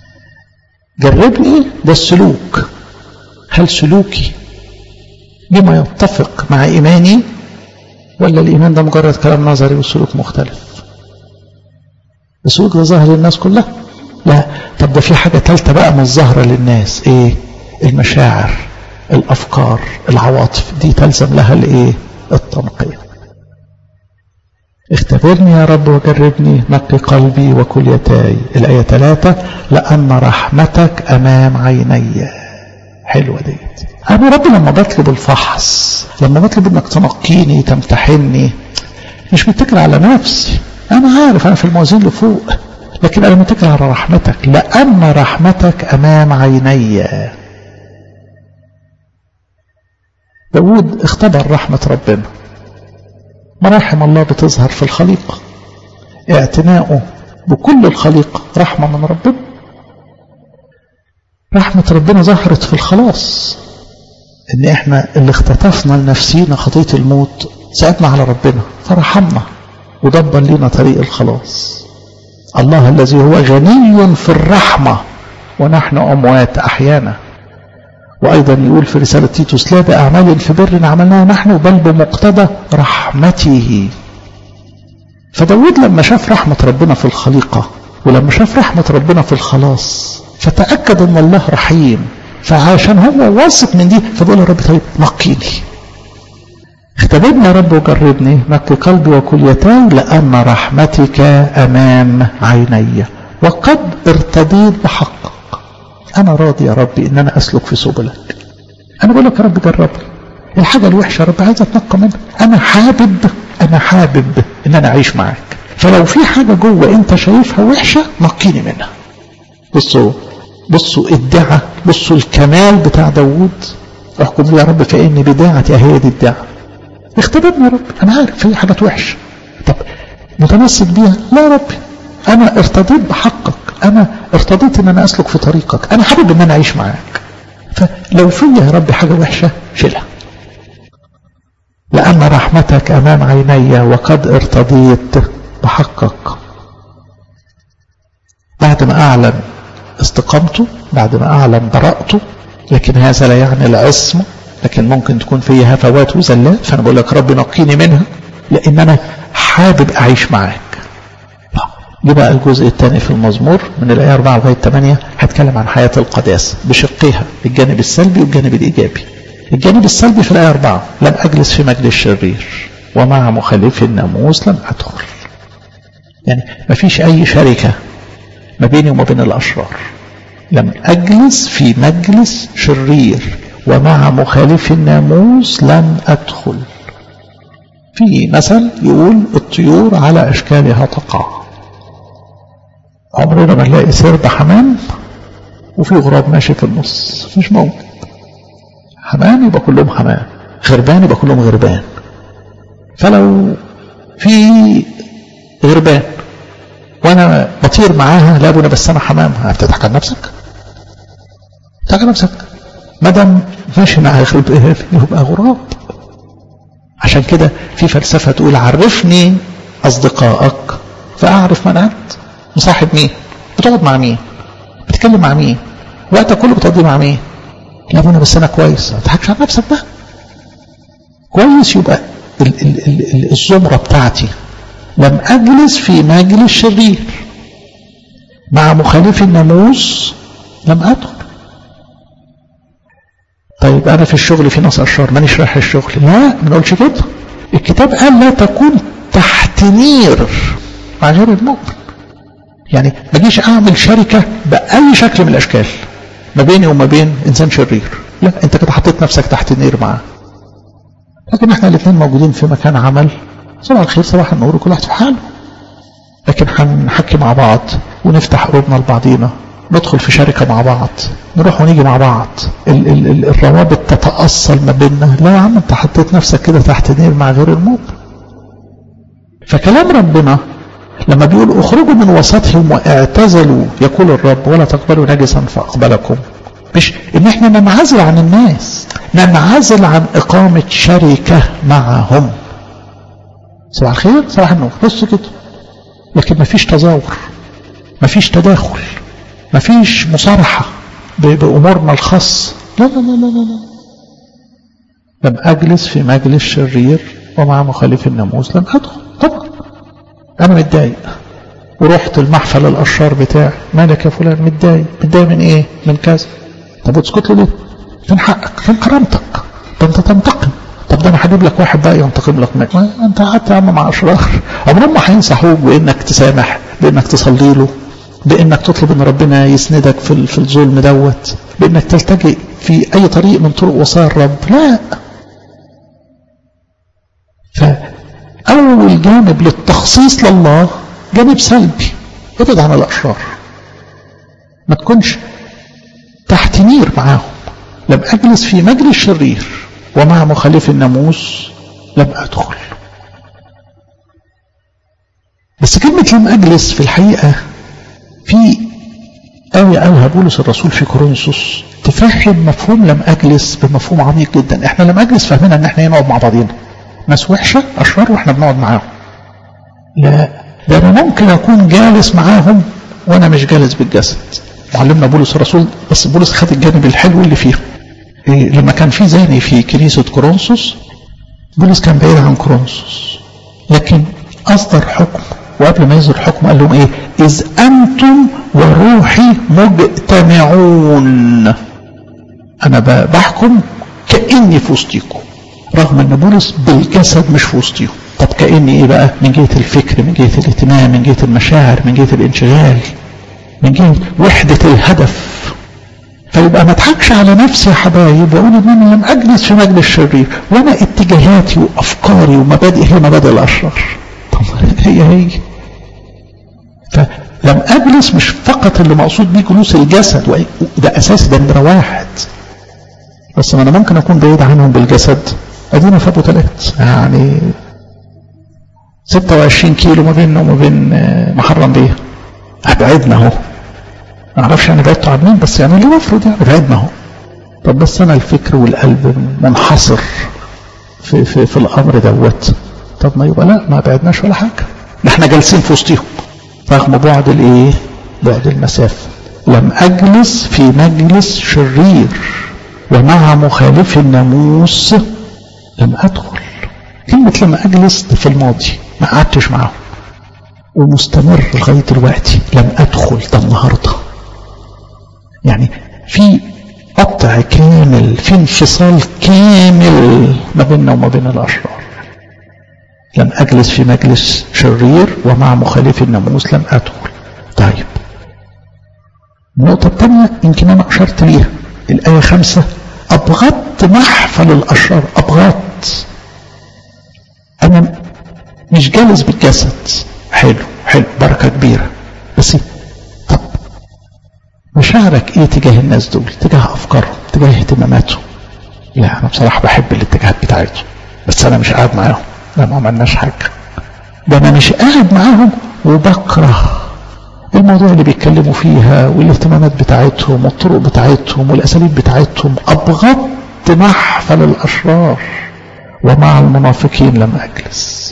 جربني ده السلوك هل سلوكي بما يتفق مع إيماني ولا الإيمان ده مجرد كلام نظري والسلوك مختلف السلوك ده ظاهر للناس كلها لا طب ده في حاجة ثالثة بقى مش ظاهرة للناس ايه المشاعر الأفكار العواطف دي تلزم لها الايه التنقية اختبرني يا رب وجربني نقي قلبي وكليتاي الآية ثلاثة لأن رحمتك أمام عيني حلوة ديت أنا رب لما بطلب الفحص لما بطلب إنك تنقيني تمتحني مش متكل على نفسي أنا عارف أنا في الموازين لفوق لكن أنا متكل على رحمتك لأن رحمتك أمام عيني داود اختبر رحمة ربنا مراحم الله بتظهر في الخليقة اعتناؤه بكل الخليقة رحمة من ربنا رحمة ربنا ظهرت في الخلاص ان احنا اللي اختطفنا لنفسينا خطية الموت سألنا على ربنا فرحمنا ودبر لنا طريق الخلاص الله الذي هو غني في الرحمة ونحن أموات أحيانا وأيضا يقول في رسالة تيتوس لا بأعمال في بر عملناها نحن بل بمقتضى رحمته فداود لما شاف رحمة ربنا في الخليقة ولما شاف رحمة ربنا في الخلاص فتأكد أن الله رحيم فعشان هو واثق من دي فبقول يا رب طيب نقيني اختبرني يا رب وجربني نقي قلبي وكليتاي لأن رحمتك أمام عيني وقد ارتديت بحقك أنا راضي يا ربي إن أنا أسلك في سبلك أنا بقول لك يا رب جربني الحاجة الوحشة يا رب عايز أتنقى منها أنا حابب أنا حابب إن أنا أعيش معاك فلو في حاجة جوه أنت شايفها وحشة نقيني منها بصوا بصوا الدعاء بصوا الكمال بتاع داوود احكم لي يا رب فإن بداعتي هي دي الدعاء اختبرني يا رب أنا عارف في حاجات وحشة طب متمسك بيها لا يا رب أنا ارتضيت بحقك أنا ارتضيت إن أنا أسلك في طريقك أنا حابب إن أنا أعيش معاك فلو في يا رب حاجة وحشة شيلها لأن رحمتك أمام عيني وقد ارتضيت بحقك بعد ما أعلن استقامته بعد ما أعلن براءته لكن هذا لا يعني العصمة لكن ممكن تكون فيها هفوات وزلات فأنا بقول لك رب نقيني منها لأن أنا حابب أعيش معاك دي بقى الجزء الثاني في المزمور من الآية 4 لغاية 8 هتكلم عن حياة القداسة بشقها الجانب السلبي والجانب الإيجابي الجانب السلبي في الآية 4 لم أجلس في مجلس الشرير ومع مخالف الناموس لم أدخل يعني ما فيش أي شركة ما بيني وما بين الأشرار لم أجلس في مجلس شرير ومع مخالف الناموس لم أدخل في مثل يقول الطيور على أشكالها تقع عمرنا ما نلاقي سرب حمام وفي غراب ماشي في النص مش موجود حمام يبقى كلهم حمام غربان يبقى كلهم غربان فلو في غربان وانا بطير معاها لا ابونا بس انا حمام هتضحك على نفسك تضحك على نفسك ما دام ماشي مع غربان يبقى غراب عشان كده في فلسفه تقول عرفني اصدقائك فاعرف من انت مصاحب مين بتقعد مع مين بتتكلم مع مين وقتك كله بتقضيه مع مين لا ابونا بس انا كويس ما تضحكش على نفسك بقى كويس يبقى ال ال ال الزمرة بتاعتي لم أجلس في مجلس شرير مع مخالف الناموس لم أدخل طيب أنا في الشغل في ناس أشرار مانيش رايح الشغل لا ما نقولش كده الكتاب قال لا تكون تحت نير مع غير المؤمن يعني ما اجيش اعمل شركة بأي شكل من الاشكال ما بيني وما بين انسان شرير لا انت كده حطيت نفسك تحت النير معاه لكن احنا الاثنين موجودين في مكان عمل صباح الخير صباح النور وكل واحد في حاله لكن هنحكي مع بعض ونفتح قلوبنا لبعضينا ندخل في شركة مع بعض نروح ونيجي مع بعض ال ال ال الروابط تتأصل ما بيننا لا يا عم انت حطيت نفسك كده تحت نير مع غير المؤمن فكلام ربنا لما بيقول اخرجوا من وسطهم واعتزلوا يقول الرب ولا تقبلوا نجسا فاقبلكم مش ان احنا ننعزل عن الناس ننعزل عن اقامة شركة معهم صباح الخير صباح النور بص كده لكن مفيش تظاهر مفيش تداخل مفيش مصارحة بأمورنا الخاصة لا لا لا لا لا لم أجلس في مجلس شرير ومع مخالف الناموس لم أدخل طبعا أنا متضايق ورحت المحفل الأشرار بتاعي مالك يا فلان متضايق متضايق من إيه من كذا طب وتسكت له ليه فين حقك فين كرامتك ده أنت تنتقم طب ده أنا هجيب لك واحد بقى ينتقم لك منك أنت قعدت يا عم مع أشرار عمرهم ما هينصحوك بإنك تسامح بإنك تصلي له بإنك تطلب إن ربنا يسندك في في الظلم دوت بإنك تلتجئ في أي طريق من طرق وصايا الرب لا فأول جانب للتخصيص لله جانب سلبي ابعد عن الأشرار ما تكونش تحت نير معاهم لم أجلس في مجلس شرير ومع مخالف الناموس لم أدخل بس كلمة لم أجلس في الحقيقة في آية قالها بولس الرسول في كورنثوس تفهم مفهوم لم أجلس بمفهوم عميق جدا احنا لم أجلس فاهمين ان احنا نقعد مع بعضينا ناس وحشة أشرار واحنا بنقعد معاهم لا ده أنا ممكن أكون جالس معاهم وأنا مش جالس بالجسد معلمنا بولس الرسول بس بولس خد الجانب الحلو اللي فيه إيه لما كان في زاني في كنيسة كورنثوس بولس كان بعيد عن كورنثوس لكن أصدر حكم وقبل ما يصدر حكم قال لهم إيه إذ أنتم وروحي مجتمعون أنا بحكم كأني في وسطيكم رغم أن بولس بالجسد مش في وسطيهم طب كأني إيه بقى من جهة الفكر من جهة الاهتمام من جهة المشاعر من جهة الانشغال من جهة وحدة الهدف فيبقى ما اضحكش على نفسي يا حبايب واقول ان انا لم اجلس في مجلس شرير وانا اتجاهاتي وافكاري ومبادئي هي مبادئ الاشرار طب هي هي فلم اجلس مش فقط اللي مقصود بيه جلوس الجسد ده اساس ده نمره واحد بس ما انا ممكن اكون بعيد عنهم بالجسد ادينا في ابو ثلاث يعني 26 كيلو ما بيننا وما بين محرم بيه ابعدنا اهو ما اعرفش يعني بعدتوا عن مين بس يعني اللي المفروض يعني بعدنا اهو طب بس انا الفكر والقلب منحصر في في في الامر دوت طب ما يبقى لا ما بعدناش ولا حاجه ده احنا جالسين في وسطهم رغم بعد الايه بعد المسافه لم اجلس في مجلس شرير ومع مخالف الناموس لم ادخل كلمه لم اجلس في الماضي ما قعدتش معاهم ومستمر لغايه دلوقتي لم ادخل ده النهارده يعني في قطع كامل في انفصال كامل ما بيننا وما بين الاشرار لم اجلس في مجلس شرير ومع مخالف الناموس لم ادخل طيب النقطة الثانية يمكن أنا أشرت ليها الآية خمسة أبغضت محفل الأشرار أبغضت أنا مش جالس بالجسد حلو حلو بركة كبيرة بس طب مشاعرك ايه تجاه الناس دول تجاه افكارهم تجاه اهتماماتهم لا انا بصراحة بحب الاتجاهات بتاعتهم بس انا مش قاعد معاهم لا ما عملناش حاجة ده انا مش قاعد معاهم وبكره المواضيع اللي بيتكلموا فيها والاهتمامات بتاعتهم والطرق بتاعتهم والاساليب بتاعتهم ابغضت محفل الاشرار ومع المنافقين لم اجلس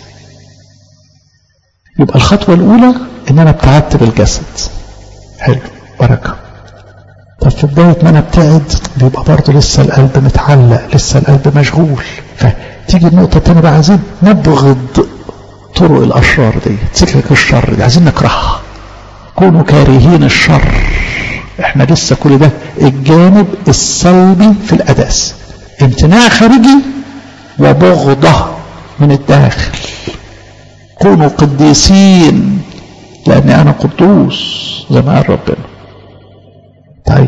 يبقى الخطوة الأولى إن أنا ابتعدت بالجسد حلو بركة طب في بداية ما أنا ابتعد بيبقى برضه لسه القلب متعلق لسه القلب مشغول فتيجي النقطة الثانية بقى عايزين نبغض طرق الأشرار دي سكك الشر دي عايزين نكرهها كونوا كارهين الشر احنا لسه كل ده الجانب السلبي في الأداس امتناع خارجي وبغضة من الداخل كونوا قديسين لأني أنا قدوس زي ما قال ربنا طيب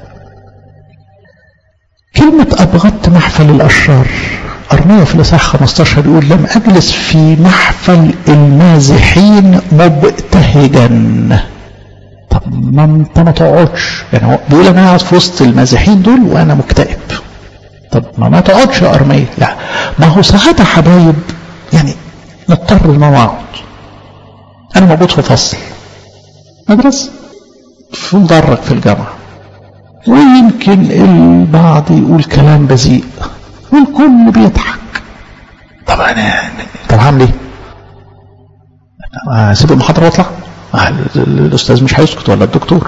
كلمة أبغضت محفل الأشرار أرمية في الإصحاح 15 يقول لم أجلس في محفل المازحين مبتهجا طب ما انت ما تقعدش يعني هو بيقول انا قاعد في وسط المازحين دول وانا مكتئب طب ما ما تقعدش يا أرمية لا ما هو ساعات يا حبايب يعني مضطر ان انا اقعد انا موجود في فصل مدرسة في مدرج في الجامعة ويمكن البعض يقول كلام بذيء والكل بيضحك طب انا طب هعمل ايه؟ اسيب المحاضرة واطلع؟ الاستاذ مش هيسكت ولا الدكتور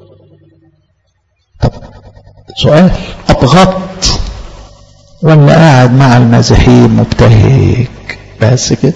طب سؤال اضغط ولا قاعد مع المازحين مبتهج بس كده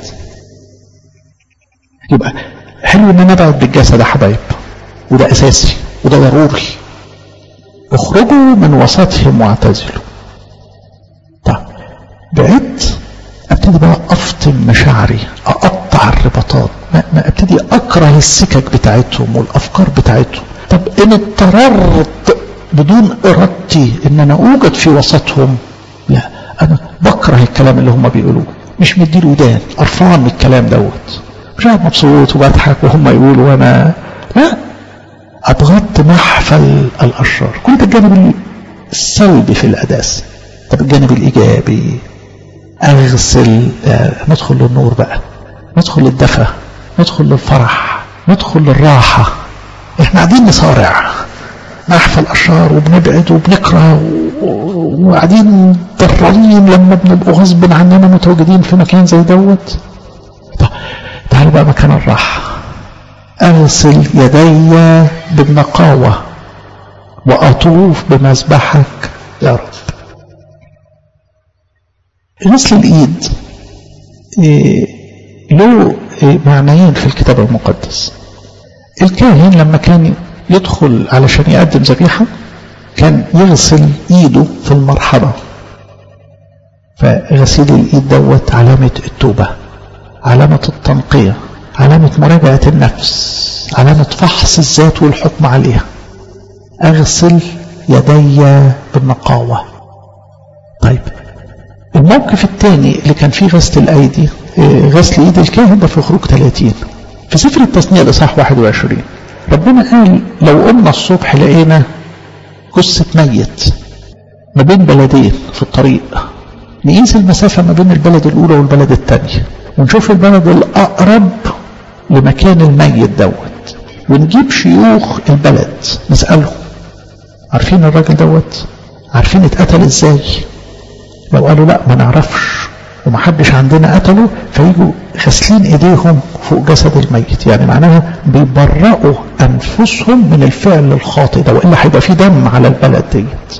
يبقى حلو ان انا ابعد بالجسد يا حبايب وده اساسي وده ضروري اخرجوا من وسطهم واعتزلوا طيب بعدت ابتدي بقى افطم مشاعري اقطع الرباطات ما, ما ابتدي اكره السكك بتاعتهم والافكار بتاعتهم طب ان اضطررت بدون ارادتي ان انا اوجد في وسطهم لا انا بكره الكلام اللي هم بيقولوه مش مديله ودان قرفان من الكلام دوت مش قاعد مبسوط وبضحك وهم يقولوا وانا لا ابغضت محفل الاشرار كنت الجانب السلبي في القداسه طب الجانب الايجابي اغسل ندخل للنور بقى ندخل للدفى ندخل للفرح ندخل للراحه احنا قاعدين نصارع محفل اشرار وبنبعد وبنكره وقاعدين ضررين لما بنبقوا غصب عننا متواجدين في مكان زي دوت طب تعالوا بقى مكان الراحه اغسل يدي بالنقاوه واطوف بمذبحك يا رب غسل الايد إيه له إيه معنيين في الكتاب المقدس الكاهن لما كان يدخل علشان يقدم ذبيحه كان يغسل ايده في المرحبه فغسيل الايد دوت علامه التوبه علامه التنقيه علامه مراجعه النفس علامه فحص الذات والحكم عليها اغسل يدي بالنقاوه طيب الموقف الثاني اللي كان فيه غسل الايدي غسل ايد الكاهن ده في خروج 30 في سفر التثنيه الاصحاح 21 ربنا قال لو قمنا الصبح لقينا جثة ميت ما بين بلدين في الطريق نقيس المسافة ما بين البلد الأولى والبلد الثانية ونشوف البلد الأقرب لمكان الميت دوت ونجيب شيوخ البلد نسألهم عارفين الراجل دوت عارفين اتقتل ازاي لو قالوا لا ما نعرفش ومحدش عندنا قتله فيجوا غاسلين ايديهم فوق جسد الميت يعني معناها بيبرئوا انفسهم من الفعل الخاطئ ده والا هيبقى في دم على البلد ديت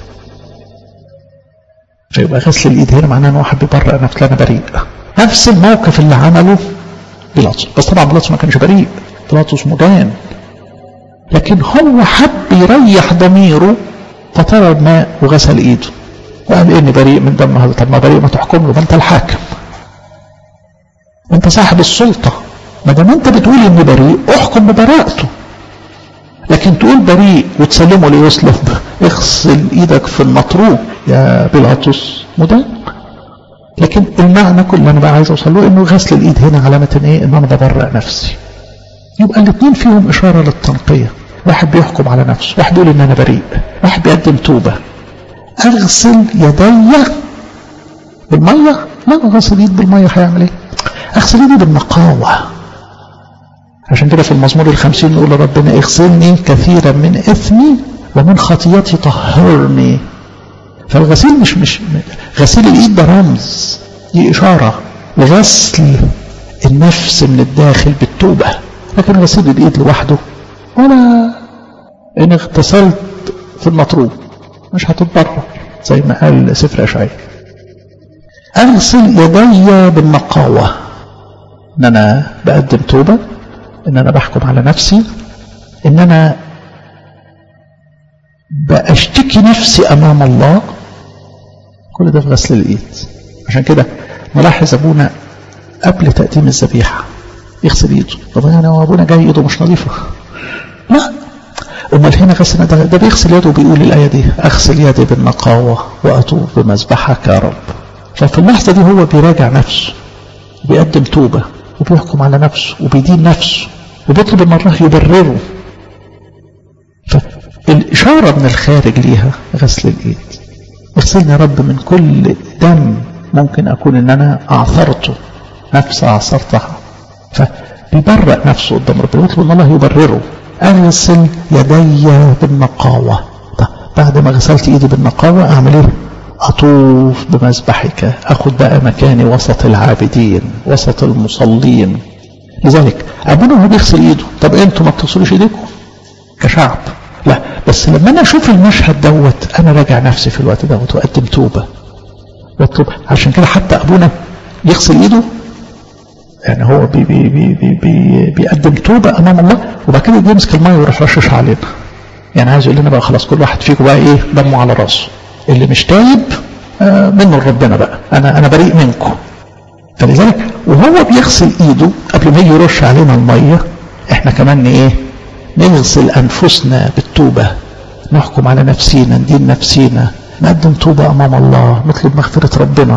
فيبقى غسل الايد هنا معناه ان واحد بيبرئ نفسه انا بريء نفس الموقف اللي عمله بيلاطس بس طبعا بيلاطس ما كانش بريء بيلاطس مدان لكن هو حب يريح ضميره فطلب ماء وغسل ايده وقال اني بريء من دم هذا طب ما بريء ما تحكم له ما انت الحاكم انت صاحب السلطه ما دام انت بتقول اني بريء احكم ببراءته لكن تقول بريء وتسلمه ليسلم اغسل ايدك في المطروب يا بيلاطس مدان لكن المعنى كل اللي انا بقى عايز اوصل له انه غسل الايد هنا علامه ايه ان انا ببرئ نفسي يبقى الاثنين فيهم اشاره للتنقيه واحد بيحكم على نفسه واحد يقول ان انا بريء واحد بيقدم توبه اغسل يدي بالميه لا غسل ايد بالميه هيعمل ايه اغسل ايدي بالنقاوه عشان كده في المزمور الخمسين نقول لربنا اغسلني كثيرا من اثمي ومن خطيتي طهرني فالغسيل مش مش غسيل الايد ده رمز دي اشاره لغسل النفس من الداخل بالتوبه لكن غسيل الايد لوحده ولا ان اغتسلت في المطروب مش هتتضرر زي ما قال سفر اشعياء اغسل يدي بالنقاوه ان انا بقدم توبه ان انا بحكم على نفسي ان انا بأشتكي نفسي امام الله كل ده في غسل الايد عشان كده نلاحظ ابونا قبل تقديم الذبيحه يغسل ايده طب يعني هو ابونا جاي ايده مش نظيفه لا امال هنا غسل ده, ده بيغسل يده وبيقول الايه دي اغسل يدي بالنقاوه واطوف بمذبحك يا رب ففي اللحظه دي هو بيراجع نفسه بيقدم توبه وبيحكم على نفسه وبيدين نفسه وبيطلب ان الله يبرره فالاشاره من الخارج ليها غسل الايد اغسلني يا رب من كل دم ممكن اكون ان انا اعثرته نفس أعصرتها فبيبرأ نفسه قدام ربنا يطلب أن الله يبرره أغسل يدي بالنقاوة طيب بعد ما غسلت إيدي بالنقاوة أعمل إيه أطوف بمذبحك أخذ بقى مكاني وسط العابدين وسط المصلين لذلك أبونا هو بيغسل إيده طب أنتوا ما بتغسلوش إيديكم كشعب لا بس لما أنا أشوف المشهد دوت أنا راجع نفسي في الوقت دوت وأقدم توبة واطلب عشان كده حتى أبونا يغسل إيده يعني هو بي بي بي بي بي بيقدم توبة أمام الله وبعد كده يمسك المية ويروح رشش علينا يعني عايز يقول لنا بقى خلاص كل واحد فيكم بقى إيه دمه على راسه اللي مش تايب آه منه ربنا بقى أنا أنا بريء منكم فلذلك وهو بيغسل إيده قبل ما يجي يرش علينا المية إحنا كمان إيه نغسل أنفسنا بالتوبة نحكم على نفسينا ندين نفسينا نقدم توبة أمام الله نطلب مغفرة ربنا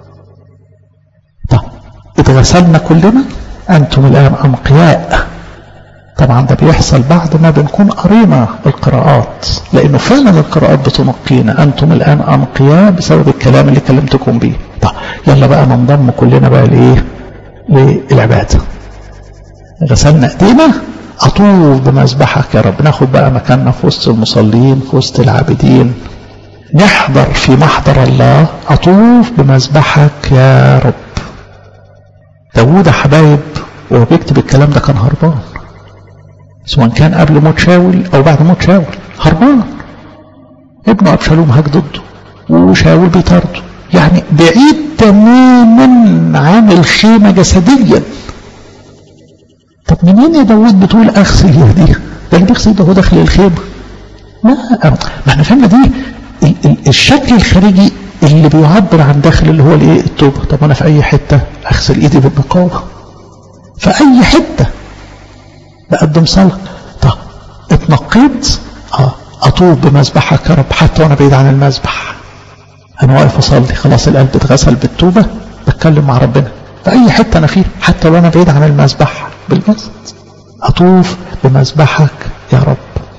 طب اتغسلنا كلنا أنتم الآن أنقياء طبعا ده بيحصل بعد ما بنكون قرينا القراءات لأنه فعلا القراءات بتنقينا أنتم الآن أنقياء بسبب الكلام اللي كلمتكم بيه طب يلا بقى ننضم كلنا بقى لإيه للعبادة غسلنا ايدينا أطوف بمذبحك يا رب ناخد بقى مكاننا في وسط المصلين في وسط العابدين نحضر في محضر الله أطوف بمذبحك يا رب داوود يا حبايب وهو بيكتب الكلام ده كان هربان سواء كان قبل موت شاول أو بعد موت شاول هربان ابنه أبشالوم هاج ضده وشاول بيطارده يعني بعيد تماما عن الخيمة جسديا طب منين يا داوود بتقول أغسل يديه ده اللي بيغسل ده هو داخل الخيمة لا ما احنا فهمنا دي الشكل الخارجي اللي بيعبر عن داخل اللي هو الايه التوبه طب انا في اي حته اغسل ايدي بالنقاوه في اي حته بقدم صلاه طب اتنقيت اه اطوب بمذبحك يا رب حتى وانا بعيد عن المذبح انا واقف اصلي خلاص القلب اتغسل بالتوبه بتكلم مع ربنا في اي حته انا فيها حتى وانا بعيد عن المذبح بالجسد اطوف بمذبحك يا رب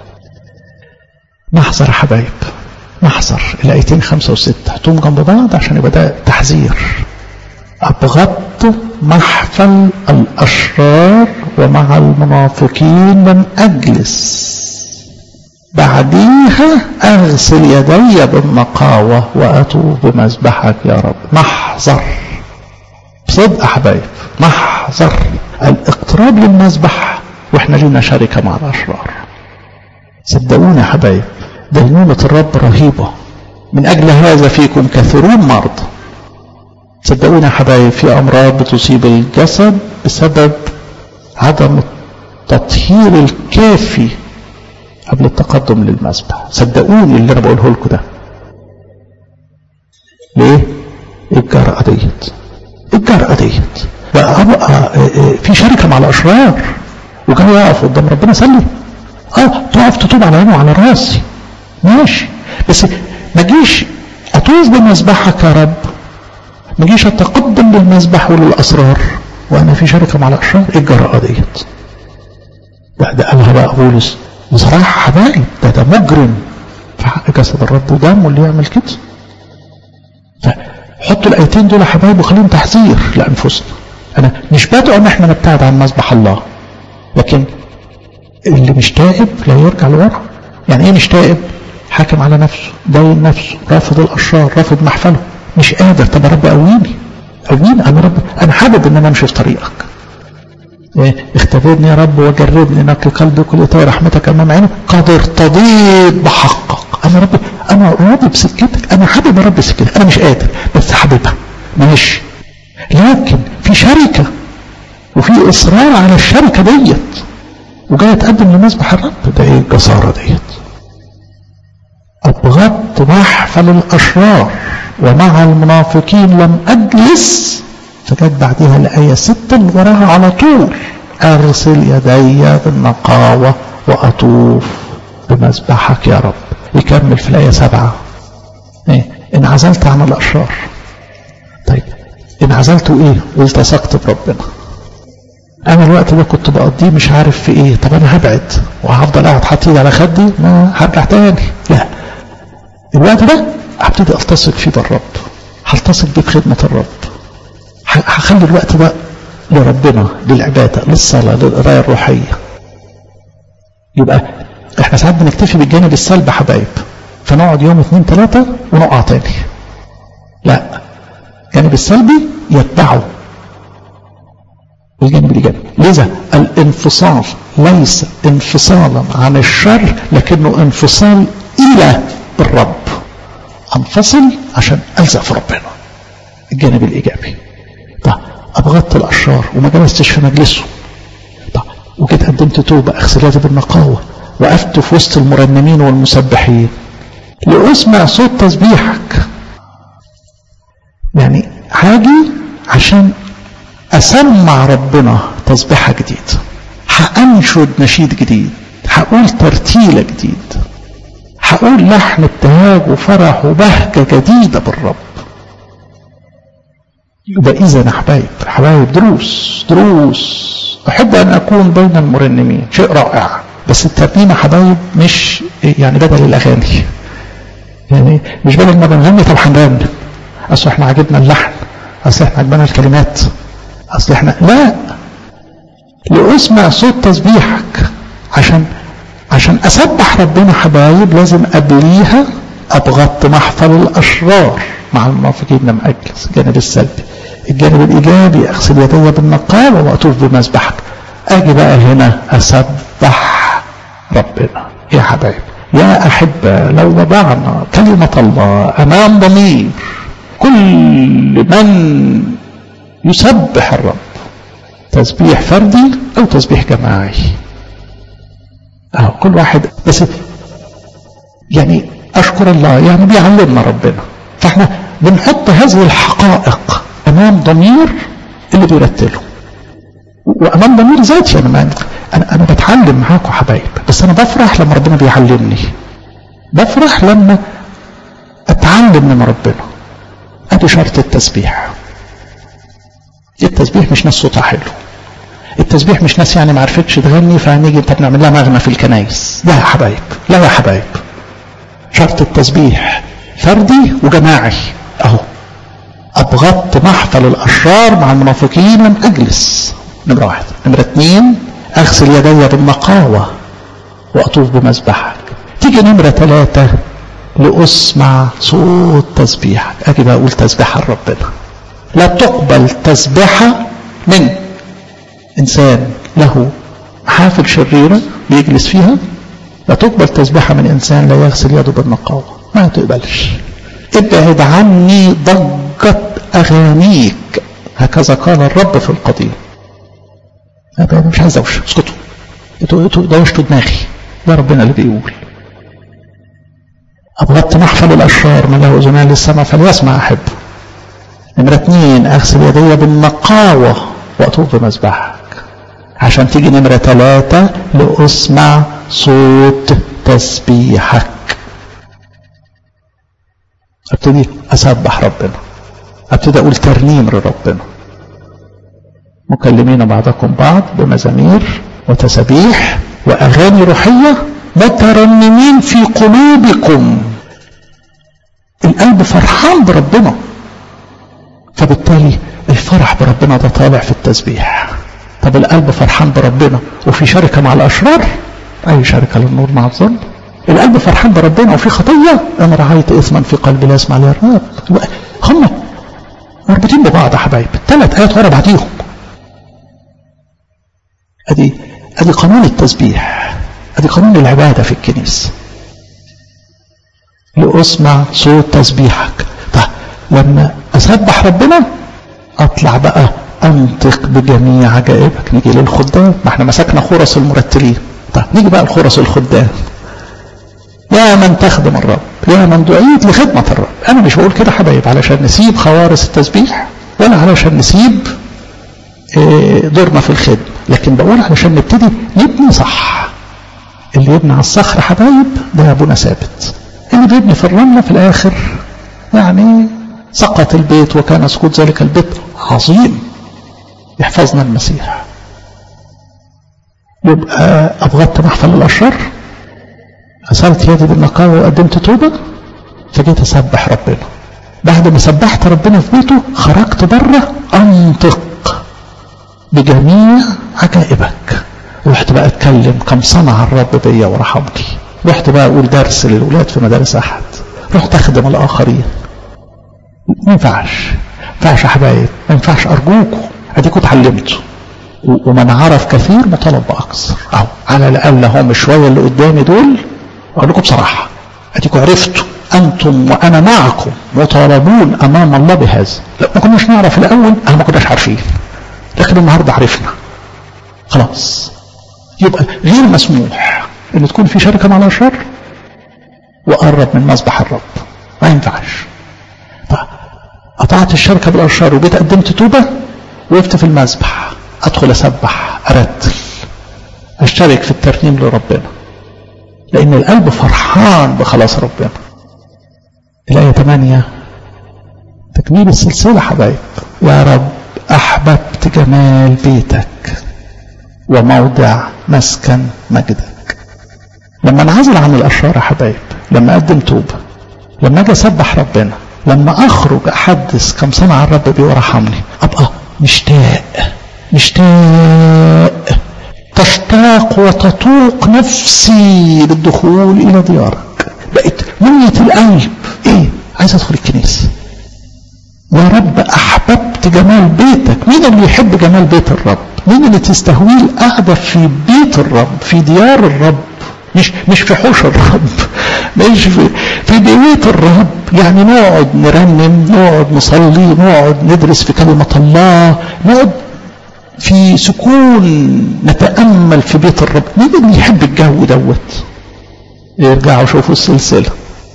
نحذر يا حبايب نحذر الآيتين خمسة وستة هاتهم جنب بعض عشان يبقى ده تحذير أبغضت محفل الأشرار ومع المنافقين لم أجلس بعديها أغسل يدي بالنقاوة وأتوب بمذبحك يا رب محذر بصدق حبايب محذر الاقتراب للمذبح واحنا لينا شركة مع الأشرار صدقونا يا حبايب دينونة الرب رهيبة من أجل هذا فيكم كثيرون مرضى صدقونا يا حبايب في أمراض بتصيب الجسد بسبب عدم التطهير الكافي قبل التقدم للمذبح صدقوني اللي أنا بقوله لكم ده ليه؟ الجرأة ديت الجرأة ديت بقى أبقى في شركة مع الأشرار وجاي يقف قدام ربنا صلي اه تقف تطوب على عينه وعلى راسي ماشي بس ما جيش اطوف بمذبحك يا رب ما جيش اتقدم للمذبح وللاسرار وانا في شركه مع الاشرار ايه الجرأه ديت ده قالها بقى بولس بصراحه حبايب ده ده مجرم في حق جسد الرب ودمه اللي يعمل كده فحطوا الايتين دول يا حبايب وخليهم تحذير لانفسنا انا مش بدعو ان احنا نبتعد عن مذبح الله لكن اللي مش تائب لا يرجع لورا يعني ايه مش تائب حاكم على نفسه داين نفسه رافض الاشرار رافض محفله مش قادر طب يا رب قويني قويني انا رب انا حابب ان انا امشي في طريقك إيه؟ اختبرني يا رب وجربني نقي قلبي كل طيب رحمتك امام عينك قد ارتضيت بحقك انا رب انا راضي بسكتك انا حابب يا رب سكتك انا مش قادر بس حاببها ماشي لكن في شركه وفي اصرار على الشركه ديت وجاي تقدم لمذبح الرب ده ايه الجساره ديت أبغضت محفل الأشرار ومع المنافقين لم أجلس فجت بعدها الآية ستة اللي وراها على طول أغسل يدي بالنقاوة وأطوف بمذبحك يا رب يكمل في الآية سبعة إيه؟ انعزلت عن الأشرار طيب انعزلت إيه والتصقت بربنا انا الوقت ده كنت بقضيه مش عارف في ايه طب انا هبعد وهفضل قاعد حاطط ايدي على خدي ما هرجع تاني لا الوقت ده هبتدي التصق فيه بالرب هلتصق بيه في خدمه الرب هخلي الوقت ده لربنا للعبادة للصلاة للقراية الروحية يبقى احنا ساعات بنكتفي بالجانب السلبي حبايب فنقعد يوم اثنين ثلاثة ونقع تاني لا الجانب السلبي يتبعه الجانب الإيجابي لذا الانفصال ليس انفصالا عن الشر لكنه انفصال إلى الرب انفصل عشان ألزق في ربنا الجانب الإيجابي طيب أبغضت الأشرار وما جلستش في مجلسه طيب وجيت قدمت توبة أغسل يدي بالنقاوة وقفت في وسط المرنمين والمسبحين لأسمع صوت تسبيحك يعني هاجي عشان أسمع ربنا تسبيحة جديد هأنشد نشيد جديد هقول ترتيلة جديد هقول لحن ابتهاج وفرح وبهجة جديدة بالرب يبقى إذا حبايب حبايب دروس دروس أحب أن أكون بين المرنمين شيء رائع بس الترنيمة حبايب مش يعني بدل الأغاني يعني مش بدل ما بنغني طب هنرنم أصل احنا عجبنا اللحن أصل احنا عجبنا الكلمات أصل احنا لا لأسمع صوت تسبيحك عشان عشان أسبح ربنا حبايب لازم قبليها أبغضت محفل الأشرار مع المنافقين لم أجلس الجانب السلبي الجانب الإيجابي أغسل يدي بالنقاب وأطوف بمسبحك أجي بقى هنا أسبح ربنا يا حبايب يا أحبة لو وضعنا كلمة الله أمام ضمير كل من يسبح الرب تسبيح فردي أو تسبيح جماعي أهو كل واحد بس يعني أشكر الله يعني بيعلمنا ربنا فاحنا بنحط هذه الحقائق أمام ضمير اللي بيرتله وأمام ضمير ذاتي أنا ما أنا أنا بتعلم معاكم حبايب بس أنا بفرح لما ربنا بيعلمني بفرح لما أتعلم من ربنا أدي شرط التسبيح التسبيح مش ناس صوتها حلو التسبيح مش ناس يعني ما عرفتش تغني فهنيجي انت بنعمل لها مغنى في الكنايس لا يا حبايب لا يا حبايب شرط التسبيح فردي وجماعي اهو ابغضت محفل الاشرار مع المنافقين لم اجلس نمره واحد نمره اثنين اغسل يدي بالنقاوه واطوف بمذبحك تيجي نمره ثلاثه لاسمع صوت تسبيحك اجي بقى اقول تسبيحه لربنا لا تقبل تسبيحه من انسان له محافل شريره بيجلس فيها لا تقبل تسبيحه من انسان لا يغسل يده بالنقاوه ما تقبلش ابعد عني ضجة أغانيك هكذا قال الرب في القديم أنا مش عايز دوش اسكتوا انتوا انتوا دوشتوا دماغي ده ربنا اللي بيقول أبغضت محفل الأشرار من له أذنان للسمع فليسمع أحب نمرة اثنين أغسل يدي بالنقاوة وأطوف بمذبحك عشان تيجي نمرة ثلاثة لأسمع صوت تسبيحك ابتدي اسبح ربنا ابتدي اقول ترنيم لربنا مكلمين بعضكم بعض بمزامير وتسابيح واغاني روحيه مترنمين في قلوبكم القلب فرحان بربنا فبالتالي الفرح بربنا ده طالع في التسبيح طب القلب فرحان بربنا وفي شركه مع الاشرار اي شركه للنور مع الظلم القلب فرحان بربنا وفي خطية أنا رعيت إثما في قلبي لا يسمع لي الرب هم مربوطين ببعض يا حبايب ثلاث آيات ورا بعضيهم أدي أدي قانون التسبيح أدي قانون العبادة في الكنيسة لأسمع صوت تسبيحك طيب لما أسبح ربنا أطلع بقى أنطق بجميع عجائبك نيجي للخدام ما احنا مسكنا خرس المرتلين طيب نيجي بقى لخرس الخدام يا من تخدم الرب يا من دعيت لخدمة الرب أنا مش بقول كده حبايب علشان نسيب خوارص التسبيح ولا علشان نسيب دورنا في الخدمة لكن بقول علشان نبتدي نبني صح اللي يبني على الصخر حبايب ده أبونا ثابت اللي بيبني في الرملة في الآخر يعني سقط البيت وكان سقوط ذلك البيت عظيم يحفظنا المسيح يبقى أبغضت محفل الأشرار غسلت يدي بالنقاوة وقدمت توبة فجيت أسبح ربنا بعد ما سبحت ربنا في بيته خرجت بره انطق بجميع عجائبك رحت بقى اتكلم كم صنع الرب بيا ورحمتي رحت بقى اقول درس للولاد في مدارس احد رحت اخدم الاخرين ما ينفعش ما ينفعش يا حبايب ما ينفعش ارجوكم اديكم اتعلمتوا ومن عرف كثير مطالب باكثر اهو على الاقل هم شويه اللي قدامي دول اقول لكم بصراحه اديكم عرفتوا انتم وانا معكم مطالبون امام الله بهذا لا ما كناش نعرف الاول احنا ما كناش عارفين لكن النهارده عرفنا خلاص يبقى غير مسموح ان تكون في شركه مع الاشرار وقرب من مذبح الرب ما ينفعش قطعت الشركه بالاشرار وجيت قدمت توبه وقفت في المذبح ادخل اسبح ارتل اشترك في الترنيم لربنا لان القلب فرحان بخلاص ربنا الايه 8 تكميل السلسله حبايب يا رب احببت جمال بيتك وموضع مسكن مجدك لما انعزل عن الاشرار يا حبايب لما اقدم توبه لما اجي اسبح ربنا لما اخرج احدث كم صنع الرب بي ورحمني ابقى مشتاق مشتاق تشتاق وتطوق نفسي للدخول الى ديارك بقت منية القلب ايه عايز ادخل الكنيسة يا رب احببت جمال بيتك مين اللي يحب جمال بيت الرب مين اللي تستهويه القعدة في بيت الرب في ديار الرب مش مش في حوش الرب مش في, في بيت الرب يعني نقعد نرنم نقعد نصلي نقعد ندرس في كلمة الله نقعد في سكون نتأمل في بيت الرب مين اللي يحب الجو دوت يرجعوا شوفوا السلسلة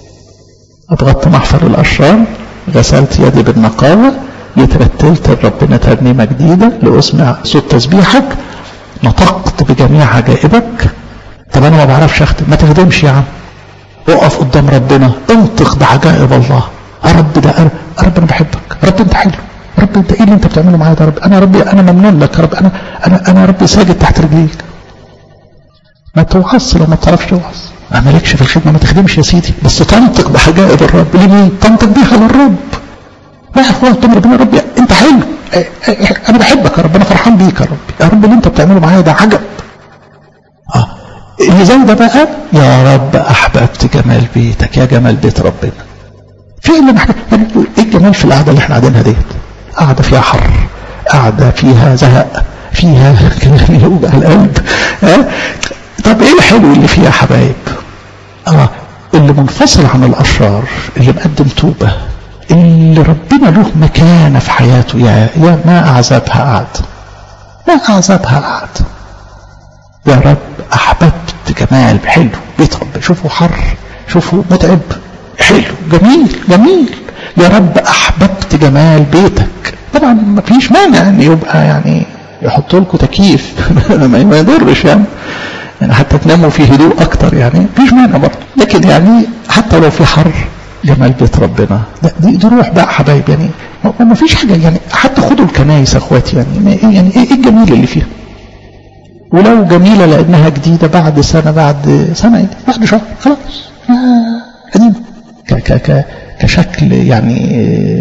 أضغطت محفر الأشرار غسلت يدي بالنقاوة يترتلت لربنا ترنيمة جديدة لأسمع صوت تسبيحك نطقت بجميع عجائبك طب أنا ما بعرفش أختم ما تخدمش يا عم اقف قدام ربنا انطق بعجائب الله يا رب ده يا رب انا بحبك رب انت حلو رب انت ايه اللي انت بتعمله معايا ده رب انا ربي انا ممنون لك يا رب انا انا انا ربي ساجد تحت رجليك ما توعظش لو ما بتعرفش توعظ ما مالكش في الخدمه ما تخدمش يا سيدي بس تنطق بعجائب الرب لمين تنطق بيها للرب لا يا اخويا قدام ربنا ربي انت حلو انا بحبك يا رب انا فرحان بيك يا رب يا رب اللي انت بتعمله معايا ده عجب اه اللي زي ده بقى يا رب احببت جمال بيتك يا جمال بيت ربنا فعلا احنا يعني ايه الجمال في القعده اللي احنا قاعدينها ديت قعده فيها حر قعده فيها زهق فيها كلام يوجع القلب اه طب ايه الحلو اللي فيها يا حبايب اه اللي منفصل عن الاشرار اللي مقدم توبه اللي ربنا له مكانه في حياته يا يا ما اعذبها قعد ما اعذبها قعد يا رب احببت جمال حلو بيت رب شوفوا حر شوفوا متعب حلو جميل جميل يا رب احببت جمال بيتك طبعا ما فيش مانع ان يبقى يعني يحط لكم تكييف ما يضرش يعني يعني حتى تناموا في هدوء اكتر يعني مفيش مانع برضه لكن يعني حتى لو في حر جمال بيت ربنا دي, دي روح بقى حبايب يعني ما فيش حاجه يعني حتى خدوا الكنايس يا اخواتي يعني يعني ايه الجميل اللي فيها ولو جميلة لأنها جديدة بعد سنة بعد سنة بعد شهر خلاص قديمة ك ك ك كشكل يعني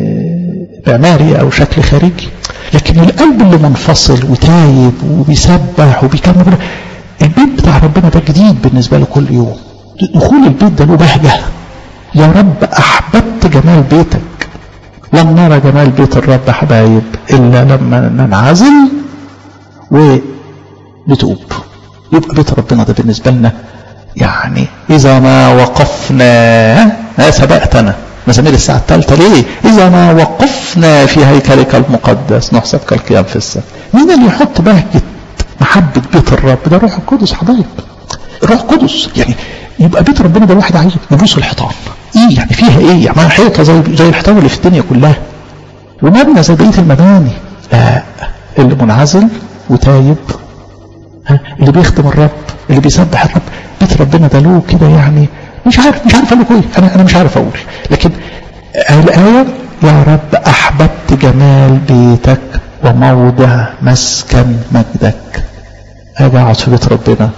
معماري أو شكل خارجي لكن القلب اللي منفصل وتايب وبيسبح وبيكمل البيت بتاع ربنا ده جديد بالنسبة له كل يوم دخول البيت ده له بهجة يا رب أحببت جمال بيتك لم نرى جمال بيت الرب حبايب إلا لما ننعزل و نتوب يبقى بيت ربنا ده بالنسبة لنا يعني إذا ما وقفنا ها سبقت أنا مزامير الساعة الثالثة ليه إذا ما وقفنا في هيكلك المقدس نحسب كالقيام في السماء مين اللي يحط بهجة محبة بيت الرب ده روح القدس حبايب روح القدس يعني يبقى بيت ربنا ده واحد عايز نبوس الحيطان ايه يعني فيها ايه يعني حيطه زي زي الحيطان اللي في الدنيا كلها ومبنى زي بقيه المباني لا اللي منعزل وتايب اللي بيخدم الرب اللي بيسبح الرب بيت ربنا ده له كده يعني مش عارف مش عارف اقول ايه انا انا مش عارف اقول لكن الايه يا رب احببت جمال بيتك وموضع مسكن مجدك اجي اقعد في بيت ربنا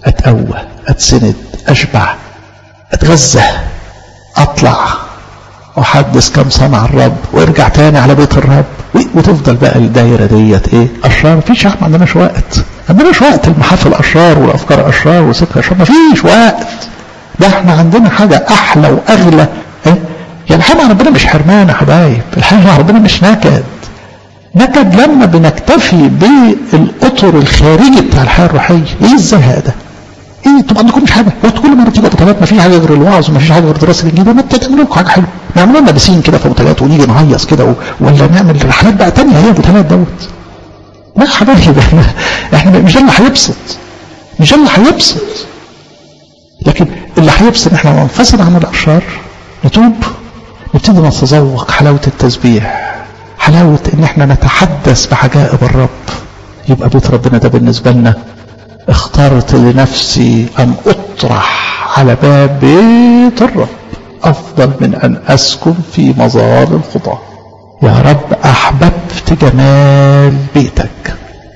اتقوى اتسند اشبع اتغذى اطلع احدث كم صنع الرب وارجع تاني على بيت الرب وتفضل بقى الدايره ديت ايه اشرار مفيش يا عم ما عندناش وقت ما عندناش وقت المحافل اشرار والافكار اشرار وسكه اشرار مفيش وقت ده احنا عندنا حاجه احلى واغلى ايه يعني الحياه مع ربنا مش حرمان يا حبايب الحياه مع ربنا مش نكد نكد لما بنكتفي بالاطر الخارجي بتاع الحياه الروحيه ايه الزهق ده ايه طب عندكم مش حاجه وقت كل مره تيجي وقت ما فيش حاجه غير الوعظ وما فيش حاجه غير دراسه الانجيل ما تعملوا لكم حاجه حلوه نعمل لنا بسين كده في منتجات ونيجي نهيص كده و... ولا نعمل رحلات بقى تانية هي الرحلات دوت لا يا حبايبي احنا احنا مش ده اللي هيبسط مش ده اللي هيبسط لكن اللي هيبسط احنا ننفصل عن الاشرار نتوب نبتدي نتذوق حلاوه التسبيح حلاوه ان احنا نتحدث بعجائب الرب يبقى بيت ربنا ده بالنسبه لنا اخترت لنفسي ان اطرح على باب بيت الرب افضل من ان اسكن في مظال الخطاه يا رب احببت جمال بيتك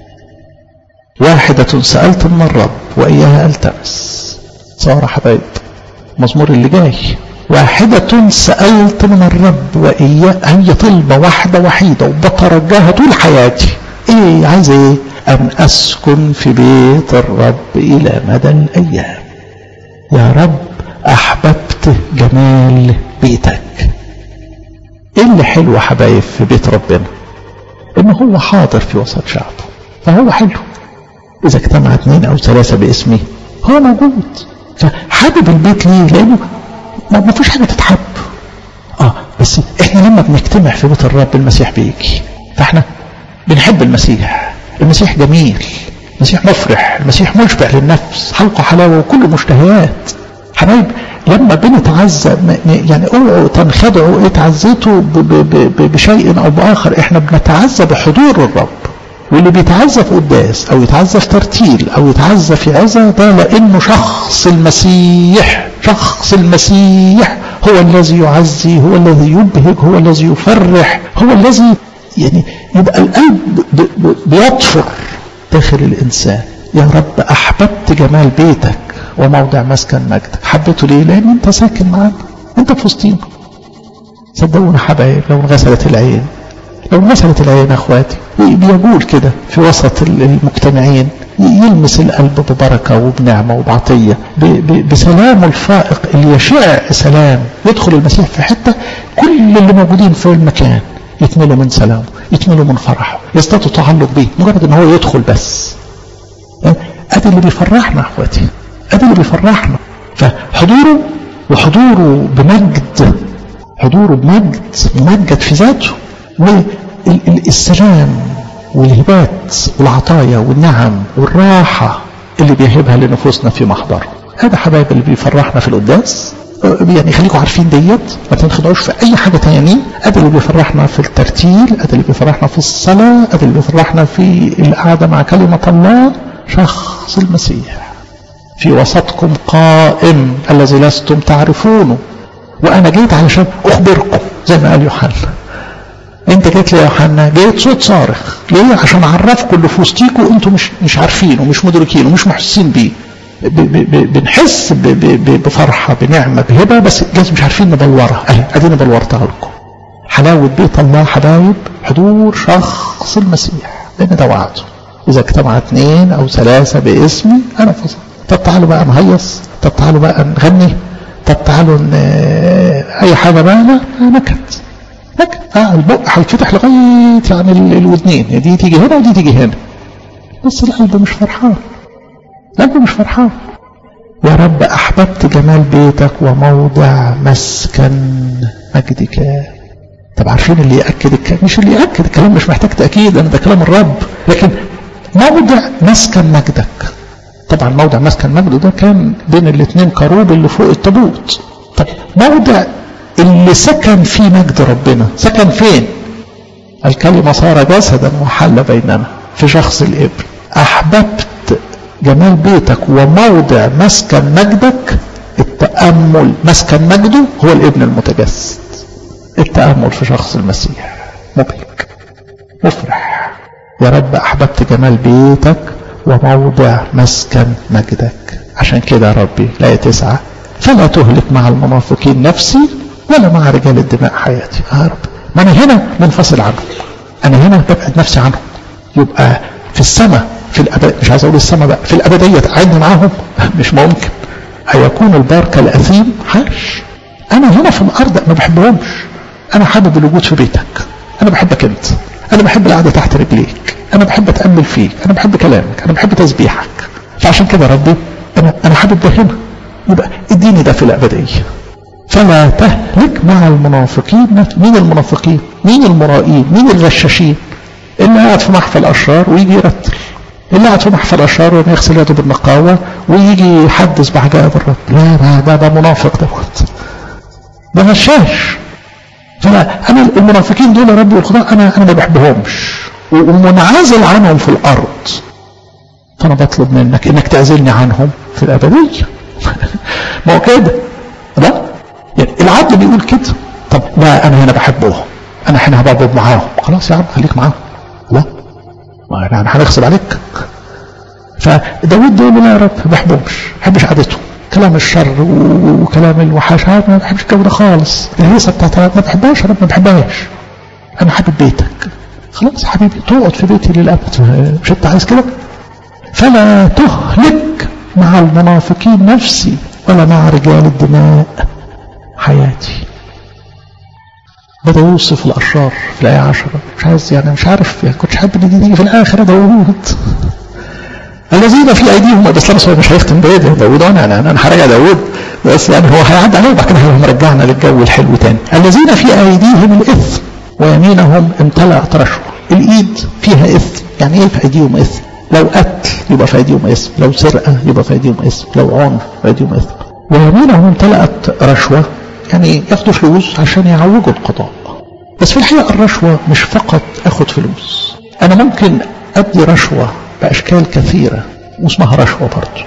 واحدة سألت من الرب وإياها ألتمس صار حبايب مزمور اللي جاي واحدة سألت من الرب وإياها هي طلبة واحدة وحيدة وبترجاها طول حياتي إيه عايز إيه أن أسكن في بيت الرب إلى مدى الأيام يا رب أحببت جمال بيتك إيه اللي حلو يا حبايب في بيت ربنا إن هو حاضر في وسط شعبه فهو حلو إذا اجتمع اثنين أو ثلاثة باسمي هو موجود فحابب البيت ليه لأنه ما فيش حاجة تتحب آه بس إحنا لما بنجتمع في بيت الرب المسيح بيجي فإحنا بنحب المسيح المسيح جميل المسيح مفرح المسيح مشبع للنفس حلقه حلاوه وكل مشتهيات حبايب لما بنتعزى يعني اوعوا تنخدعوا اتعزيتوا بشيء او باخر احنا بنتعزى بحضور الرب واللي بيتعزى في قداس او يتعزى في ترتيل او يتعزى في عزة ده لانه شخص المسيح شخص المسيح هو الذي يعزي هو الذي يبهج هو الذي يفرح هو الذي يعني يبقى القلب بيطفر داخل الإنسان يا رب أحببت جمال بيتك وموضع مسكن مجدك حبيته ليه لأن أنت ساكن معانا أنت في وسطينا صدقونا حبايب لو انغسلت العين لو انغسلت العين أخواتي بيقول كده في وسط المجتمعين يلمس القلب ببركة وبنعمة وبعطية بسلامه الفائق اللي يشع سلام يدخل المسيح في حتة كل اللي موجودين في المكان يتملوا من سلامه يتملوا من فرحه يزدادوا تعلق بيه مجرد ان هو يدخل بس ادي اللي بيفرحنا اخواتي ادي اللي بيفرحنا فحضوره وحضوره بمجد حضوره بمجد ممجد في ذاته والسلام والهبات والعطايا والنعم والراحة اللي بيهبها لنفوسنا في محضره هذا حبايب اللي بيفرحنا في القداس يعني خليكم عارفين ديت ما تنخدعوش في اي حاجه تاني ادي اللي بيفرحنا في الترتيل ادي اللي بيفرحنا في الصلاه ادي اللي بيفرحنا في القعده مع كلمه الله شخص المسيح في وسطكم قائم الذي لستم تعرفونه وانا جيت علشان اخبركم زي ما قال يوحنا انت جيت لي يا يوحنا جيت صوت صارخ ليه عشان اعرفكم اللي في وسطيكم انتم مش مش عارفينه مش مدركينه مش محسين بيه بنحس بفرحة بنعمة بهبة بس جاز مش عارفين نبلورها اهي ادينا بلورتها لكم حلاوة بيت الله حبايب حضور شخص المسيح لان ده وعده اذا اجتمع اثنين او ثلاثة باسمي انا فصل طب تعالوا بقى نهيص طب تعالوا بقى نغني طب تعالوا ن... اي حاجة بقى لا نكد نكد اه البق هيتفتح لغاية يعني الودنين دي تيجي هنا ودي تيجي هنا بس القلب مش فرحان القلب مش فرحان يا رب أحببت جمال بيتك وموضع مسكن مجدك طب عارفين اللي يأكد الكلام مش اللي يأكد الكلام مش محتاج تأكيد أنا ده كلام الرب لكن موضع مسكن مجدك طبعا موضع مسكن مجده ده كان بين الاثنين كروب اللي فوق التابوت طب موضع اللي سكن فيه مجد ربنا سكن فين الكلمة صار جسدا وحل بيننا في شخص الابن أحببت جمال بيتك وموضع مسكن مجدك التأمل مسكن مجده هو الابن المتجسد التأمل في شخص المسيح مبهج مفرح يا رب أحببت جمال بيتك وموضع مسكن مجدك عشان كده يا ربي لا تسعى فلا تهلك مع المنافقين نفسي ولا مع رجال الدماء حياتي يا رب ما أنا هنا منفصل عنهم أنا هنا ببعد نفسي عنهم يبقى في السماء في الأبد مش عايز أقول السماء بقى في الأبدية قعدني معاهم مش ممكن أيكون البار كالأثيم حاش أنا هنا في الأرض ما بحبهمش أنا حابب الوجود في بيتك أنا بحبك أنت أنا بحب القعدة تحت رجليك أنا بحب أتأمل فيك أنا بحب كلامك أنا بحب تسبيحك فعشان كده ربي أنا أنا حابب ده هنا يبقى اديني ده في الأبدية فلا تهلك مع المنافقين مين المنافقين مين المرائين مين الغشاشين اللي قاعد في محفل أشرار ويجي يرتل اللي قاعد في محفل أشرار وما يغسل يده بالنقاوة ويجي يحدث بعجائب الرب لا ده ده, ده منافق دوت ده غشاش فانا انا المنافقين دول يا ربي والخضاع انا انا ما بحبهمش ومنعزل عنهم في الارض فانا بطلب منك انك تعزلني عنهم في الابديه ما هو كده لا يعني العدل بيقول كده طب لا انا هنا بحبهم انا هنا هبقى معاهم خلاص يا عم خليك معاهم لا ما انا هنغصب عليك فداود بيقول لا يا رب ما بحبهمش ما بحبش قعدتهم كلام الشر وكلام الوحشات ما بحبش الجو ده خالص الهيصه بتاعتها ما بحبهاش انا ما بحبهاش انا حابب بيتك خلاص يا حبيبي تقعد في بيتي للابد مش انت عايز كده فلا تهلك مع المنافقين نفسي ولا مع رجال الدماء حياتي بدأ يوصف الأشرار في الآية عشرة مش عايز يعني مش عارف يعني كنتش حابب إن دي تيجي في الآخر داوود الذين في أيديهم بس لا مش هيختم بإيه داوود أنا أنا أنا هراجع داوود بس يعني هو هيعدي عليه وبعد كده هيقوم مرجعنا للجو الحلو تاني الذين في أيديهم الإثم ويمينهم امتلأت رشوة الإيد فيها إثم يعني إيه في أيديهم إثم لو قتل يبقى في أيديهم إثم لو سرقة يبقى في أيديهم إثم لو عنف في أيديهم إثم ويمينهم امتلأت رشوة يعني ياخدوا فلوس عشان يعوجوا القضاء بس في الحقيقة الرشوة مش فقط أخد فلوس أنا ممكن أدي رشوة بأشكال كثيرة واسمها رشوة برضه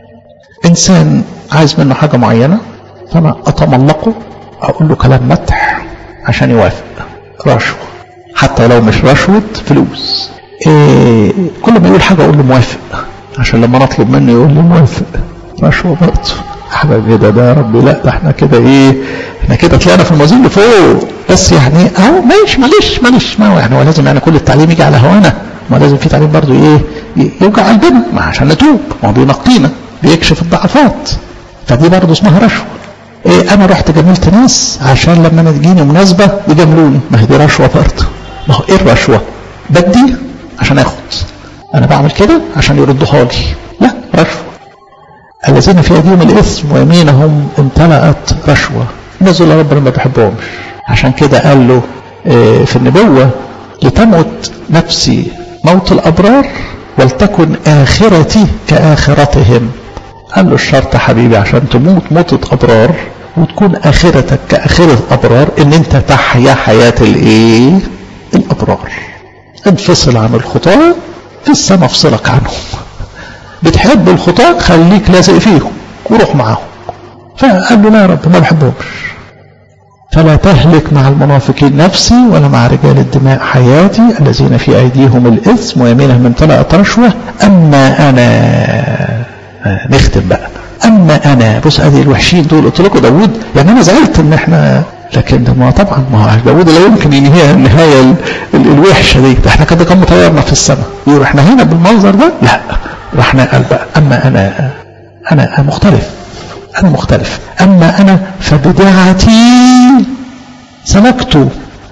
إنسان عايز منه حاجة معينة فأنا أتملقه أقول له كلام مدح عشان يوافق رشوة حتى لو مش رشوة فلوس إيه كل ما يقول حاجة أقول له موافق عشان لما نطلب منه يقول لي موافق رشوة برضه حبايبي ده ده يا ربي لا ده احنا كده ايه احنا كده طلعنا في الموازين لفوق بس يعني اهو ماشي معلش معلش ما هو يعني هو لازم يعني كل التعليم يجي على هوانا ما لازم في تعليم برضه ايه يوجع قلبنا ما عشان نتوب ما هو بينقينا بيكشف الضعفات فدي برضه اسمها رشوه ايه انا رحت جاملت ناس عشان لما انا تجيني مناسبه يجاملوني ما هي دي رشوه برضه ما هو ايه الرشوه بدي عشان اخد انا بعمل كده عشان يردوها لي لا رشوه الذين في ايديهم الاثم ويمينهم امتلأت رشوه الناس دول ربنا ما بيحبهمش عشان كده قال له إيه في النبوه لتمت نفسي موت الابرار ولتكن اخرتي كاخرتهم قال له الشرط حبيبي عشان تموت موتة ابرار وتكون اخرتك كاخرة ابرار ان انت تحيا حياة الايه الابرار انفصل عن الخطاة في السماء افصلك عنهم بتحب الخطاة خليك لازق فيهم وروح معاهم فقال له لا يا رب ما بحبهمش فلا تهلك مع المنافقين نفسي ولا مع رجال الدماء حياتي الذين في أيديهم الإثم ويمينهم امتلأت رشوة أما أنا نختم بقى أما أنا بص أدي الوحشين دول قلت لكم داوود يعني أنا زعلت إن إحنا لكن ما طبعا ما هو داوود لا يمكن ينهيها النهاية ال ال الوحشة دي ده احنا كده كان مطيرنا في السماء يقول احنا هنا بالمنظر ده لا رحنا قال بقى أما أنا أنا مختلف أنا مختلف أما أنا فبدعتي سلكت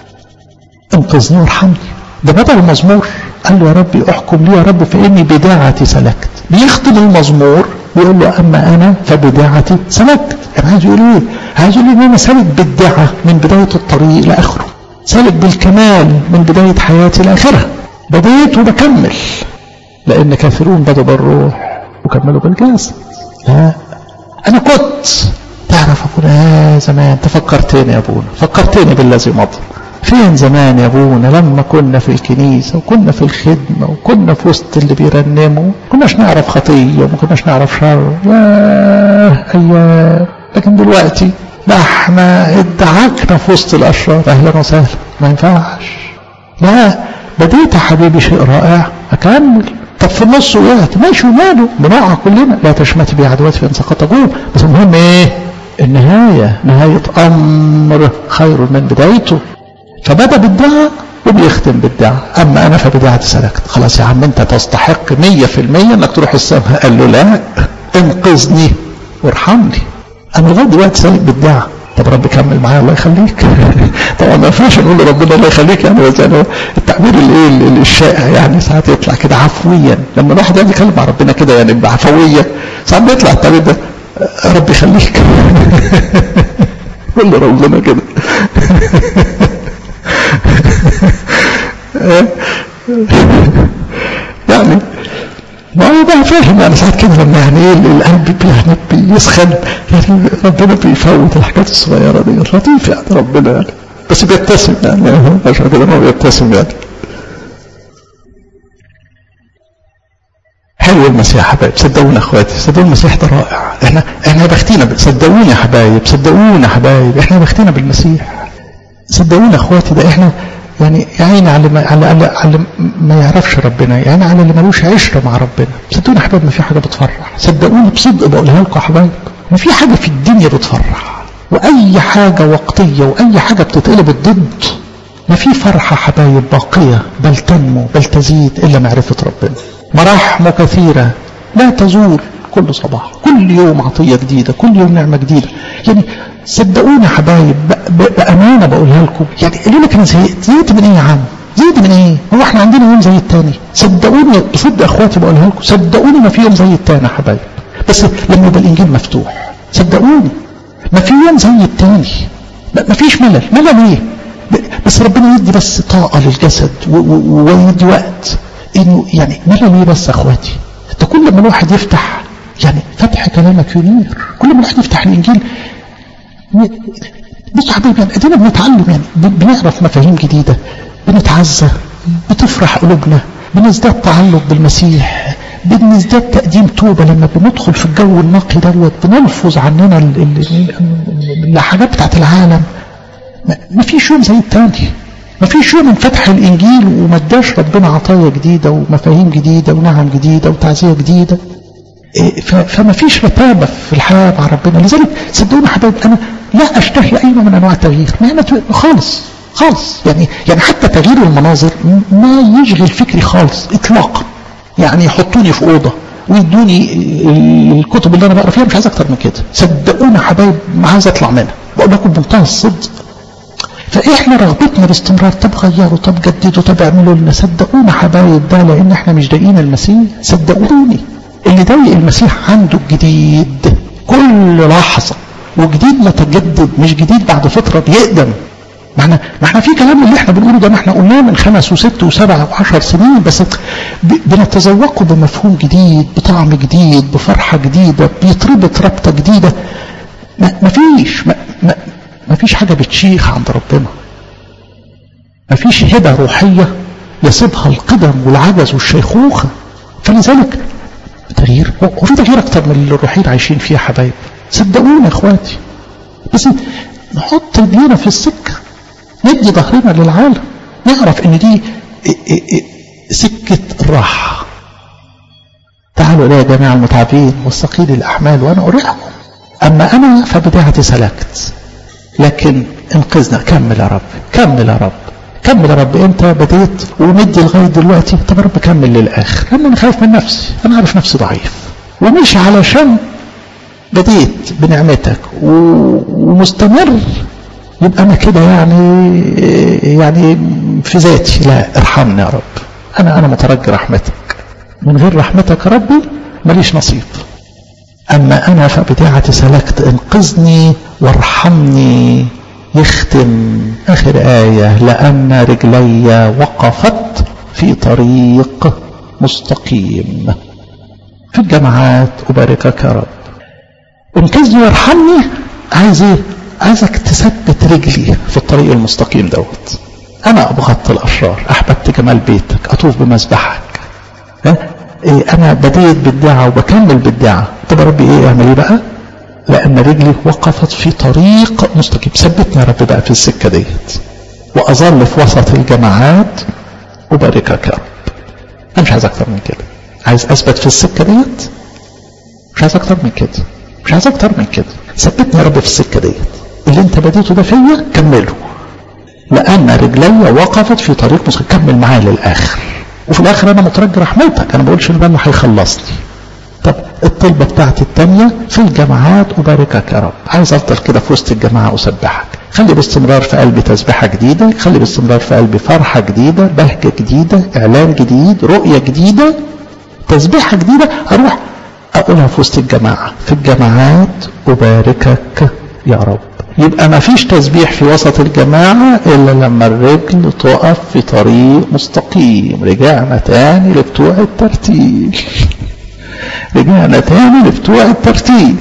انقذني وارحمني ده بدل المزمور قال له يا ربي احكم لي يا رب فإني بداعتي سلكت بيختم المزمور بيقول له أما أنا فبداعتي سلكت يعني عايز يقول ايه عايز يقول ان انا سالك بالدعة من بداية الطريق لآخره سالك بالكمال من بداية حياتي لآخرها بديت وبكمل لأن كثيرون بدوا بالروح وكملوا بالجسد لا أنا كنت تعرف أبونا يا زمان تفكرتني يا أبونا فكرتني بالذي مضى فين زمان يا أبونا لما كنا في الكنيسة وكنا في الخدمة وكنا في وسط اللي بيرنموا كناش نعرف خطية وما كناش نعرف شر ياه أيام لكن دلوقتي لا احنا ادعكنا في وسط الأشرار أهلا وسهلا ما ينفعش لا بديت يا حبيبي شيء رائع أكمل طب في النص وقعت ماشي وماله بنقع كلنا لا تشمت بي عدوات فإن سقط جوم بس المهم ايه النهاية نهاية أمر خير من بدايته فبدأ بالدعاء وبيختم بالدعاء أما أنا فبدعتي سلكت خلاص يا عم أنت تستحق مية في المية أنك تروح السماء قال له لا انقذني وارحمني أنا لغاية دلوقتي سالك بالدعاء طب رب كمل معايا الله يخليك طبعا ما ينفعش نقول لربنا الله يخليك يعني بس يعني التعبير الايه الشائع يعني ساعات يطلع كده عفويا لما الواحد يعني يتكلم مع ربنا كده يعني بعفويه ساعات بيطلع التعبير ده رب يخليك قول لربنا كده يعني ما هو بقى فاهم يعني ساعات كده لما يعني ايه القلب يعني بيسخن يعني ربنا بيفوت الحاجات الصغيره دي لطيف يعني ربنا يعني بس بيبتسم يعني عشان كده هو بيبتسم يعني حلو المسيح يا حبايب صدقونا اخواتي صدقوني المسيح ده رائع احنا احنا بختينا صدقوني يا حبايب صدقوني يا حبايب احنا بختينا بالمسيح صدقوني اخواتي ده احنا يعني يعين على ما على على, على ما يعرفش ربنا يعني على اللي ملوش عشره مع ربنا صدقوني يا حبايب ما في حاجه بتفرح صدقوني بصدق بقولها لكم يا حبايب ما في حاجه في الدنيا بتفرح واي حاجه وقتيه واي حاجه بتتقلب الضد ما في فرحه حبايب باقيه بل تنمو بل تزيد الا معرفه ربنا مراحم كثيره لا تزول كل صباح كل يوم عطيه جديده كل يوم نعمه جديده يعني صدقوني يا حبايب بامانه بقولها لكم يعني قالوا لك انا زهقت زهقت من ايه يا عم زهقت من ايه هو احنا عندنا يوم زي التاني صدقوني بصدق اخواتي بقولها لكم صدقوني ما في يوم زي التاني يا حبايب بس لما يبقى الانجيل مفتوح صدقوني ما في يوم زي التاني ما فيش ملل ملل ايه بس ربنا يدي بس طاقه للجسد ويدي وقت انه يعني ملل ايه بس يا اخواتي ده كل ما الواحد يفتح يعني فتح كلامك ينير كل ما الواحد يفتح الانجيل بص يا حبيبي يعني ادينا بنتعلم يعني بنعرف مفاهيم جديده بنتعزى بتفرح قلوبنا بنزداد تعلق بالمسيح بنزداد تقديم توبة لما بندخل في الجو النقي دوت بنلفظ عننا الحاجات بتاعت العالم ما فيش يوم زي التاني ما فيش يوم من فتح الانجيل وما اداش ربنا عطايا جديده ومفاهيم جديده ونعم جديده وتعزيه جديده فما فيش رتابه في الحياه مع ربنا لذلك صدقوني حبايب انا لا اشتهي اي نوع من انواع التغيير ما خالص خالص يعني يعني حتى تغيير المناظر ما يشغل فكري خالص اطلاقا يعني يحطوني في اوضه ويدوني الكتب اللي انا بقرا فيها مش عايز اكتر من كده صدقوني يا حبايب ما عايز اطلع منها بقول لكم بمنتهى الصدق فاحنا رغبتنا باستمرار طب غيروا طب جددوا طب اعملوا لنا صدقونا حبايب ده لان احنا مش ضايقين المسيح صدقوني اللي ضايق المسيح عنده الجديد كل لحظه وجديد متجدد مش جديد بعد فتره بيقدم ما احنا ما احنا في كلام اللي احنا بنقوله ده ما احنا قلناه من خمس وست وسبع وعشر سنين بس بنتذوقه بمفهوم جديد بطعم جديد بفرحه جديده بيتربط ربطه جديده ما فيش ما, ما, ما فيش حاجه بتشيخ عند ربنا ما فيش هبه روحيه يصيبها القدم والعجز والشيخوخه فلذلك تغيير هو في تغيير اكتر من اللي الروحيين عايشين فيه يا حبايب صدقوني يا اخواتي بس نحط ايدينا في السكه ندي ظهرنا للعالم نعرف ان دي سكة الراحة تعالوا إلي يا جماعة المتعبين والثقيل الأحمال وأنا أريحكم أما أنا فبدعتي سلكت لكن انقذنا كمل يا رب كمل يا رب كمل يا رب انت بديت ومدي لغايه دلوقتي طب يا رب كمل للاخر لان انا خايف من نفسي انا عارف نفسي ضعيف ومش علشان بديت بنعمتك ومستمر يبقى انا كده يعني يعني في ذاتي لا ارحمني يا رب انا انا مترجي رحمتك من غير رحمتك يا ربي ماليش نصيب اما انا فبداعتي سلكت انقذني وارحمني يختم اخر ايه لان رجلي وقفت في طريق مستقيم في الجامعات اباركك يا رب انقذني وارحمني عايز ايه عايزك تثبت رجلي في الطريق المستقيم دوت انا ابغضت الاشرار احببت جمال بيتك اطوف بمذبحك ها إيه انا بديت بالدعاء وبكمل بالدعاء طب يا ربي ايه اعمل ايه بقى لان رجلي وقفت في طريق مستقيم ثبتني يا رب بقى في السكه ديت واظل في وسط الجماعات اباركك يا رب انا مش عايز اكتر من كده عايز اثبت في السكه ديت مش عايز اكتر من كده مش عايز اكتر من كده ثبتني يا رب في السكه ديت اللي انت بديته ده فيا كمله لان رجلي وقفت في طريق مستقيم كمل معايا للاخر وفي الاخر انا مترجي رحمتك انا ما بقولش ان انا هيخلصني طب الطلبة بتاعتي التانية في الجماعات أباركك يا رب عايز أفضل كده في وسط الجماعة أسبحك خلي باستمرار في قلبي تسبيحة جديدة خلي باستمرار في قلبي فرحة جديدة بهجة جديدة إعلان جديد رؤية جديدة تسبيحة جديدة أروح أقولها في وسط الجماعة في الجماعات أباركك يا رب يبقى ما فيش تسبيح في وسط الجماعة إلا لما الرجل تقف في طريق مستقيم رجعنا تاني لبتوع الترتيل رجعنا تاني لبتوع الترتيل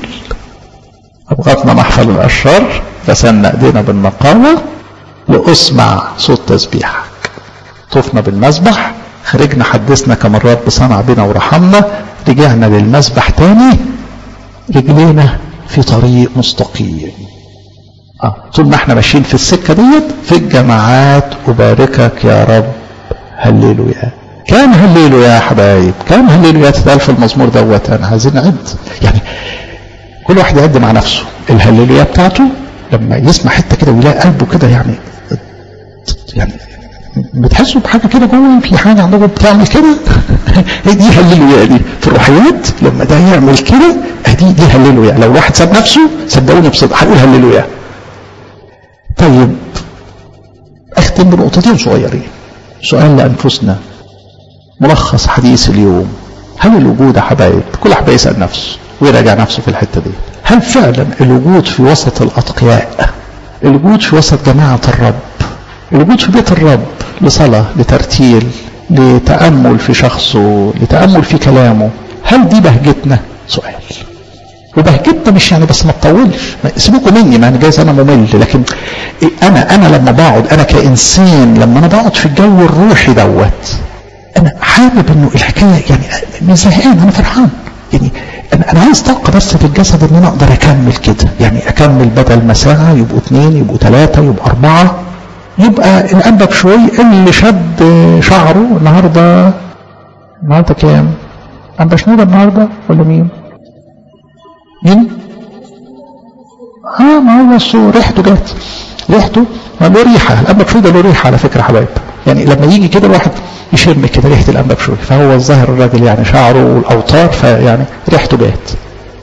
أبغتنا محفل الأشرار غسلنا ايدينا بالنقاوة لأسمع صوت تسبيحك طفنا بالمسبح خرجنا حدثنا كمرات بصنع بنا ورحمنا رجعنا للمسبح تاني رجلينا في طريق مستقيم آه. طول ما احنا ماشيين في السكة ديت في الجماعات أباركك يا رب هللوا يا كان هللوا يا حبايب كان هللوا يا تتقال في المزمور دوت انا عايزين نعد يعني كل واحد يعد مع نفسه الهللويا بتاعته لما يسمع حته كده ويلاقي قلبه كده يعني يعني بتحسوا بحاجه كده جوه في حاجه عندكم بتعمل كده هي دي هللويا دي في الروحيات لما ده يعمل كده دي دي هللويا لو واحد ساب نفسه صدقوني بصدق هنقول هللويا طيب اختم بنقطتين صغيرين سؤال لانفسنا ملخص حديث اليوم هل الوجود يا حبايب كل واحد يسال نفسه ويراجع نفسه في الحته دي هل فعلا الوجود في وسط الاتقياء الوجود في وسط جماعه الرب الوجود في بيت الرب لصلاه لترتيل لتامل في شخصه لتامل في كلامه هل دي بهجتنا سؤال وبهجتنا مش يعني بس ما تطولش سيبوكوا مني ما انا جايز انا ممل لكن انا انا لما بقعد انا كانسان لما انا بقعد في الجو الروحي دوت انا حابب انه الحكايه يعني مش زهقان انا فرحان يعني انا انا عايز طاقه بس في الجسد ان انا اقدر اكمل كده يعني اكمل بدل ما ساعه يبقوا اثنين يبقوا ثلاثه يبقوا اربعه يبقى الانبب شوي اللي شد شعره النهارده النهارده كام؟ انبا شنودة النهارده ولا مين؟ مين؟ اه ما هو السو ريحته جت ريحته ما له ريحه الانبا شنودة له ريحه على فكره يا حبايب يعني لما يجي كده الواحد يشم كده ريحه الانبا بشوي فهو الظاهر الراجل يعني شعره والاوتار فيعني ريحته جت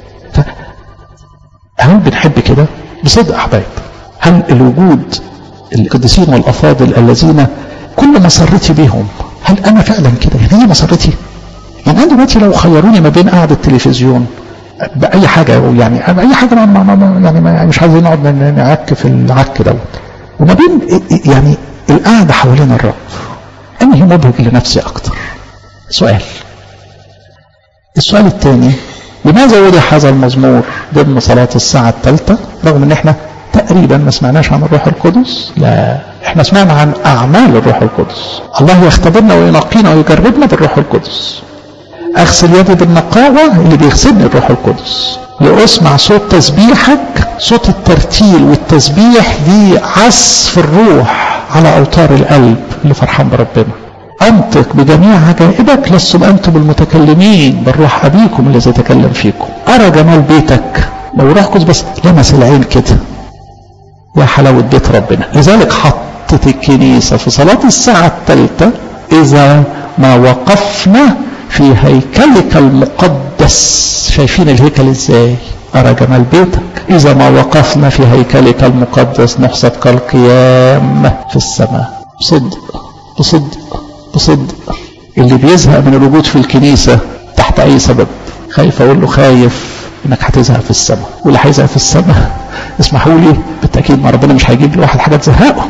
هل بنحب كده بصدق احبايب هل الوجود القديسين والافاضل الذين كل مسرتي بهم هل انا فعلا كده يعني هي مسرتي يعني انا دلوقتي لو خيروني ما بين قعده التلفزيون باي حاجه يعني اي حاجه ما ما ما يعني ما مش عايزين نقعد نعك في العك دوت وما بين يعني القعده حوالين الرب انهي مبهج لنفسي اكتر سؤال السؤال الثاني لماذا وضع هذا المزمور ضمن صلاة الساعة الثالثة رغم ان احنا تقريبا ما سمعناش عن الروح القدس لا احنا سمعنا عن اعمال الروح القدس الله يختبرنا وينقينا ويجربنا بالروح القدس اغسل يدي بالنقاوة اللي بيغسلني الروح القدس لاسمع صوت تسبيحك صوت الترتيل والتسبيح دي عزف الروح على اوتار القلب اللي فرحان بربنا انطق بجميع عجائبك لستم انتم المتكلمين بل روح ابيكم الذي يتكلم فيكم ارى جمال بيتك لو روح قدس بس لمس العين كده يا حلاوة بيت ربنا لذلك حطت الكنيسة في صلاة الساعة الثالثة إذا ما وقفنا في هيكلك المقدس شايفين الهيكل ازاي أرى جمال بيتك إذا ما وقفنا في هيكلك المقدس نحسب كالقيام في السماء بصدق بصدق بصدق اللي بيزهق من الوجود في الكنيسة تحت أي سبب خايف أقول له خايف إنك هتزهق في السماء واللي هيزهق في السماء اسمحوا لي بالتأكيد ما ربنا مش هيجيب لواحد حاجة تزهقه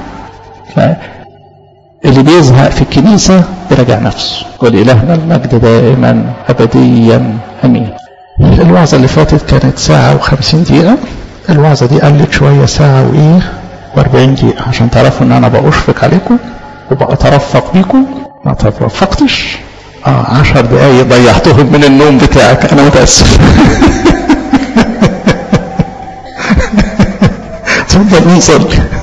اللي بيزهق في الكنيسة يراجع نفسه ولإلهنا المجد دائما أبديا أمين الوعظة اللي فاتت كانت ساعة وخمسين دقيقة الوعظة دي قلت شوية ساعة وإيه وأربعين دقيقة عشان تعرفوا إن أنا بأشفق عليكم وبأترفق بيكم ما ترفقتش اه عشر دقايق ضيعتهم من النوم بتاعك أنا متأسف تفضل نصلي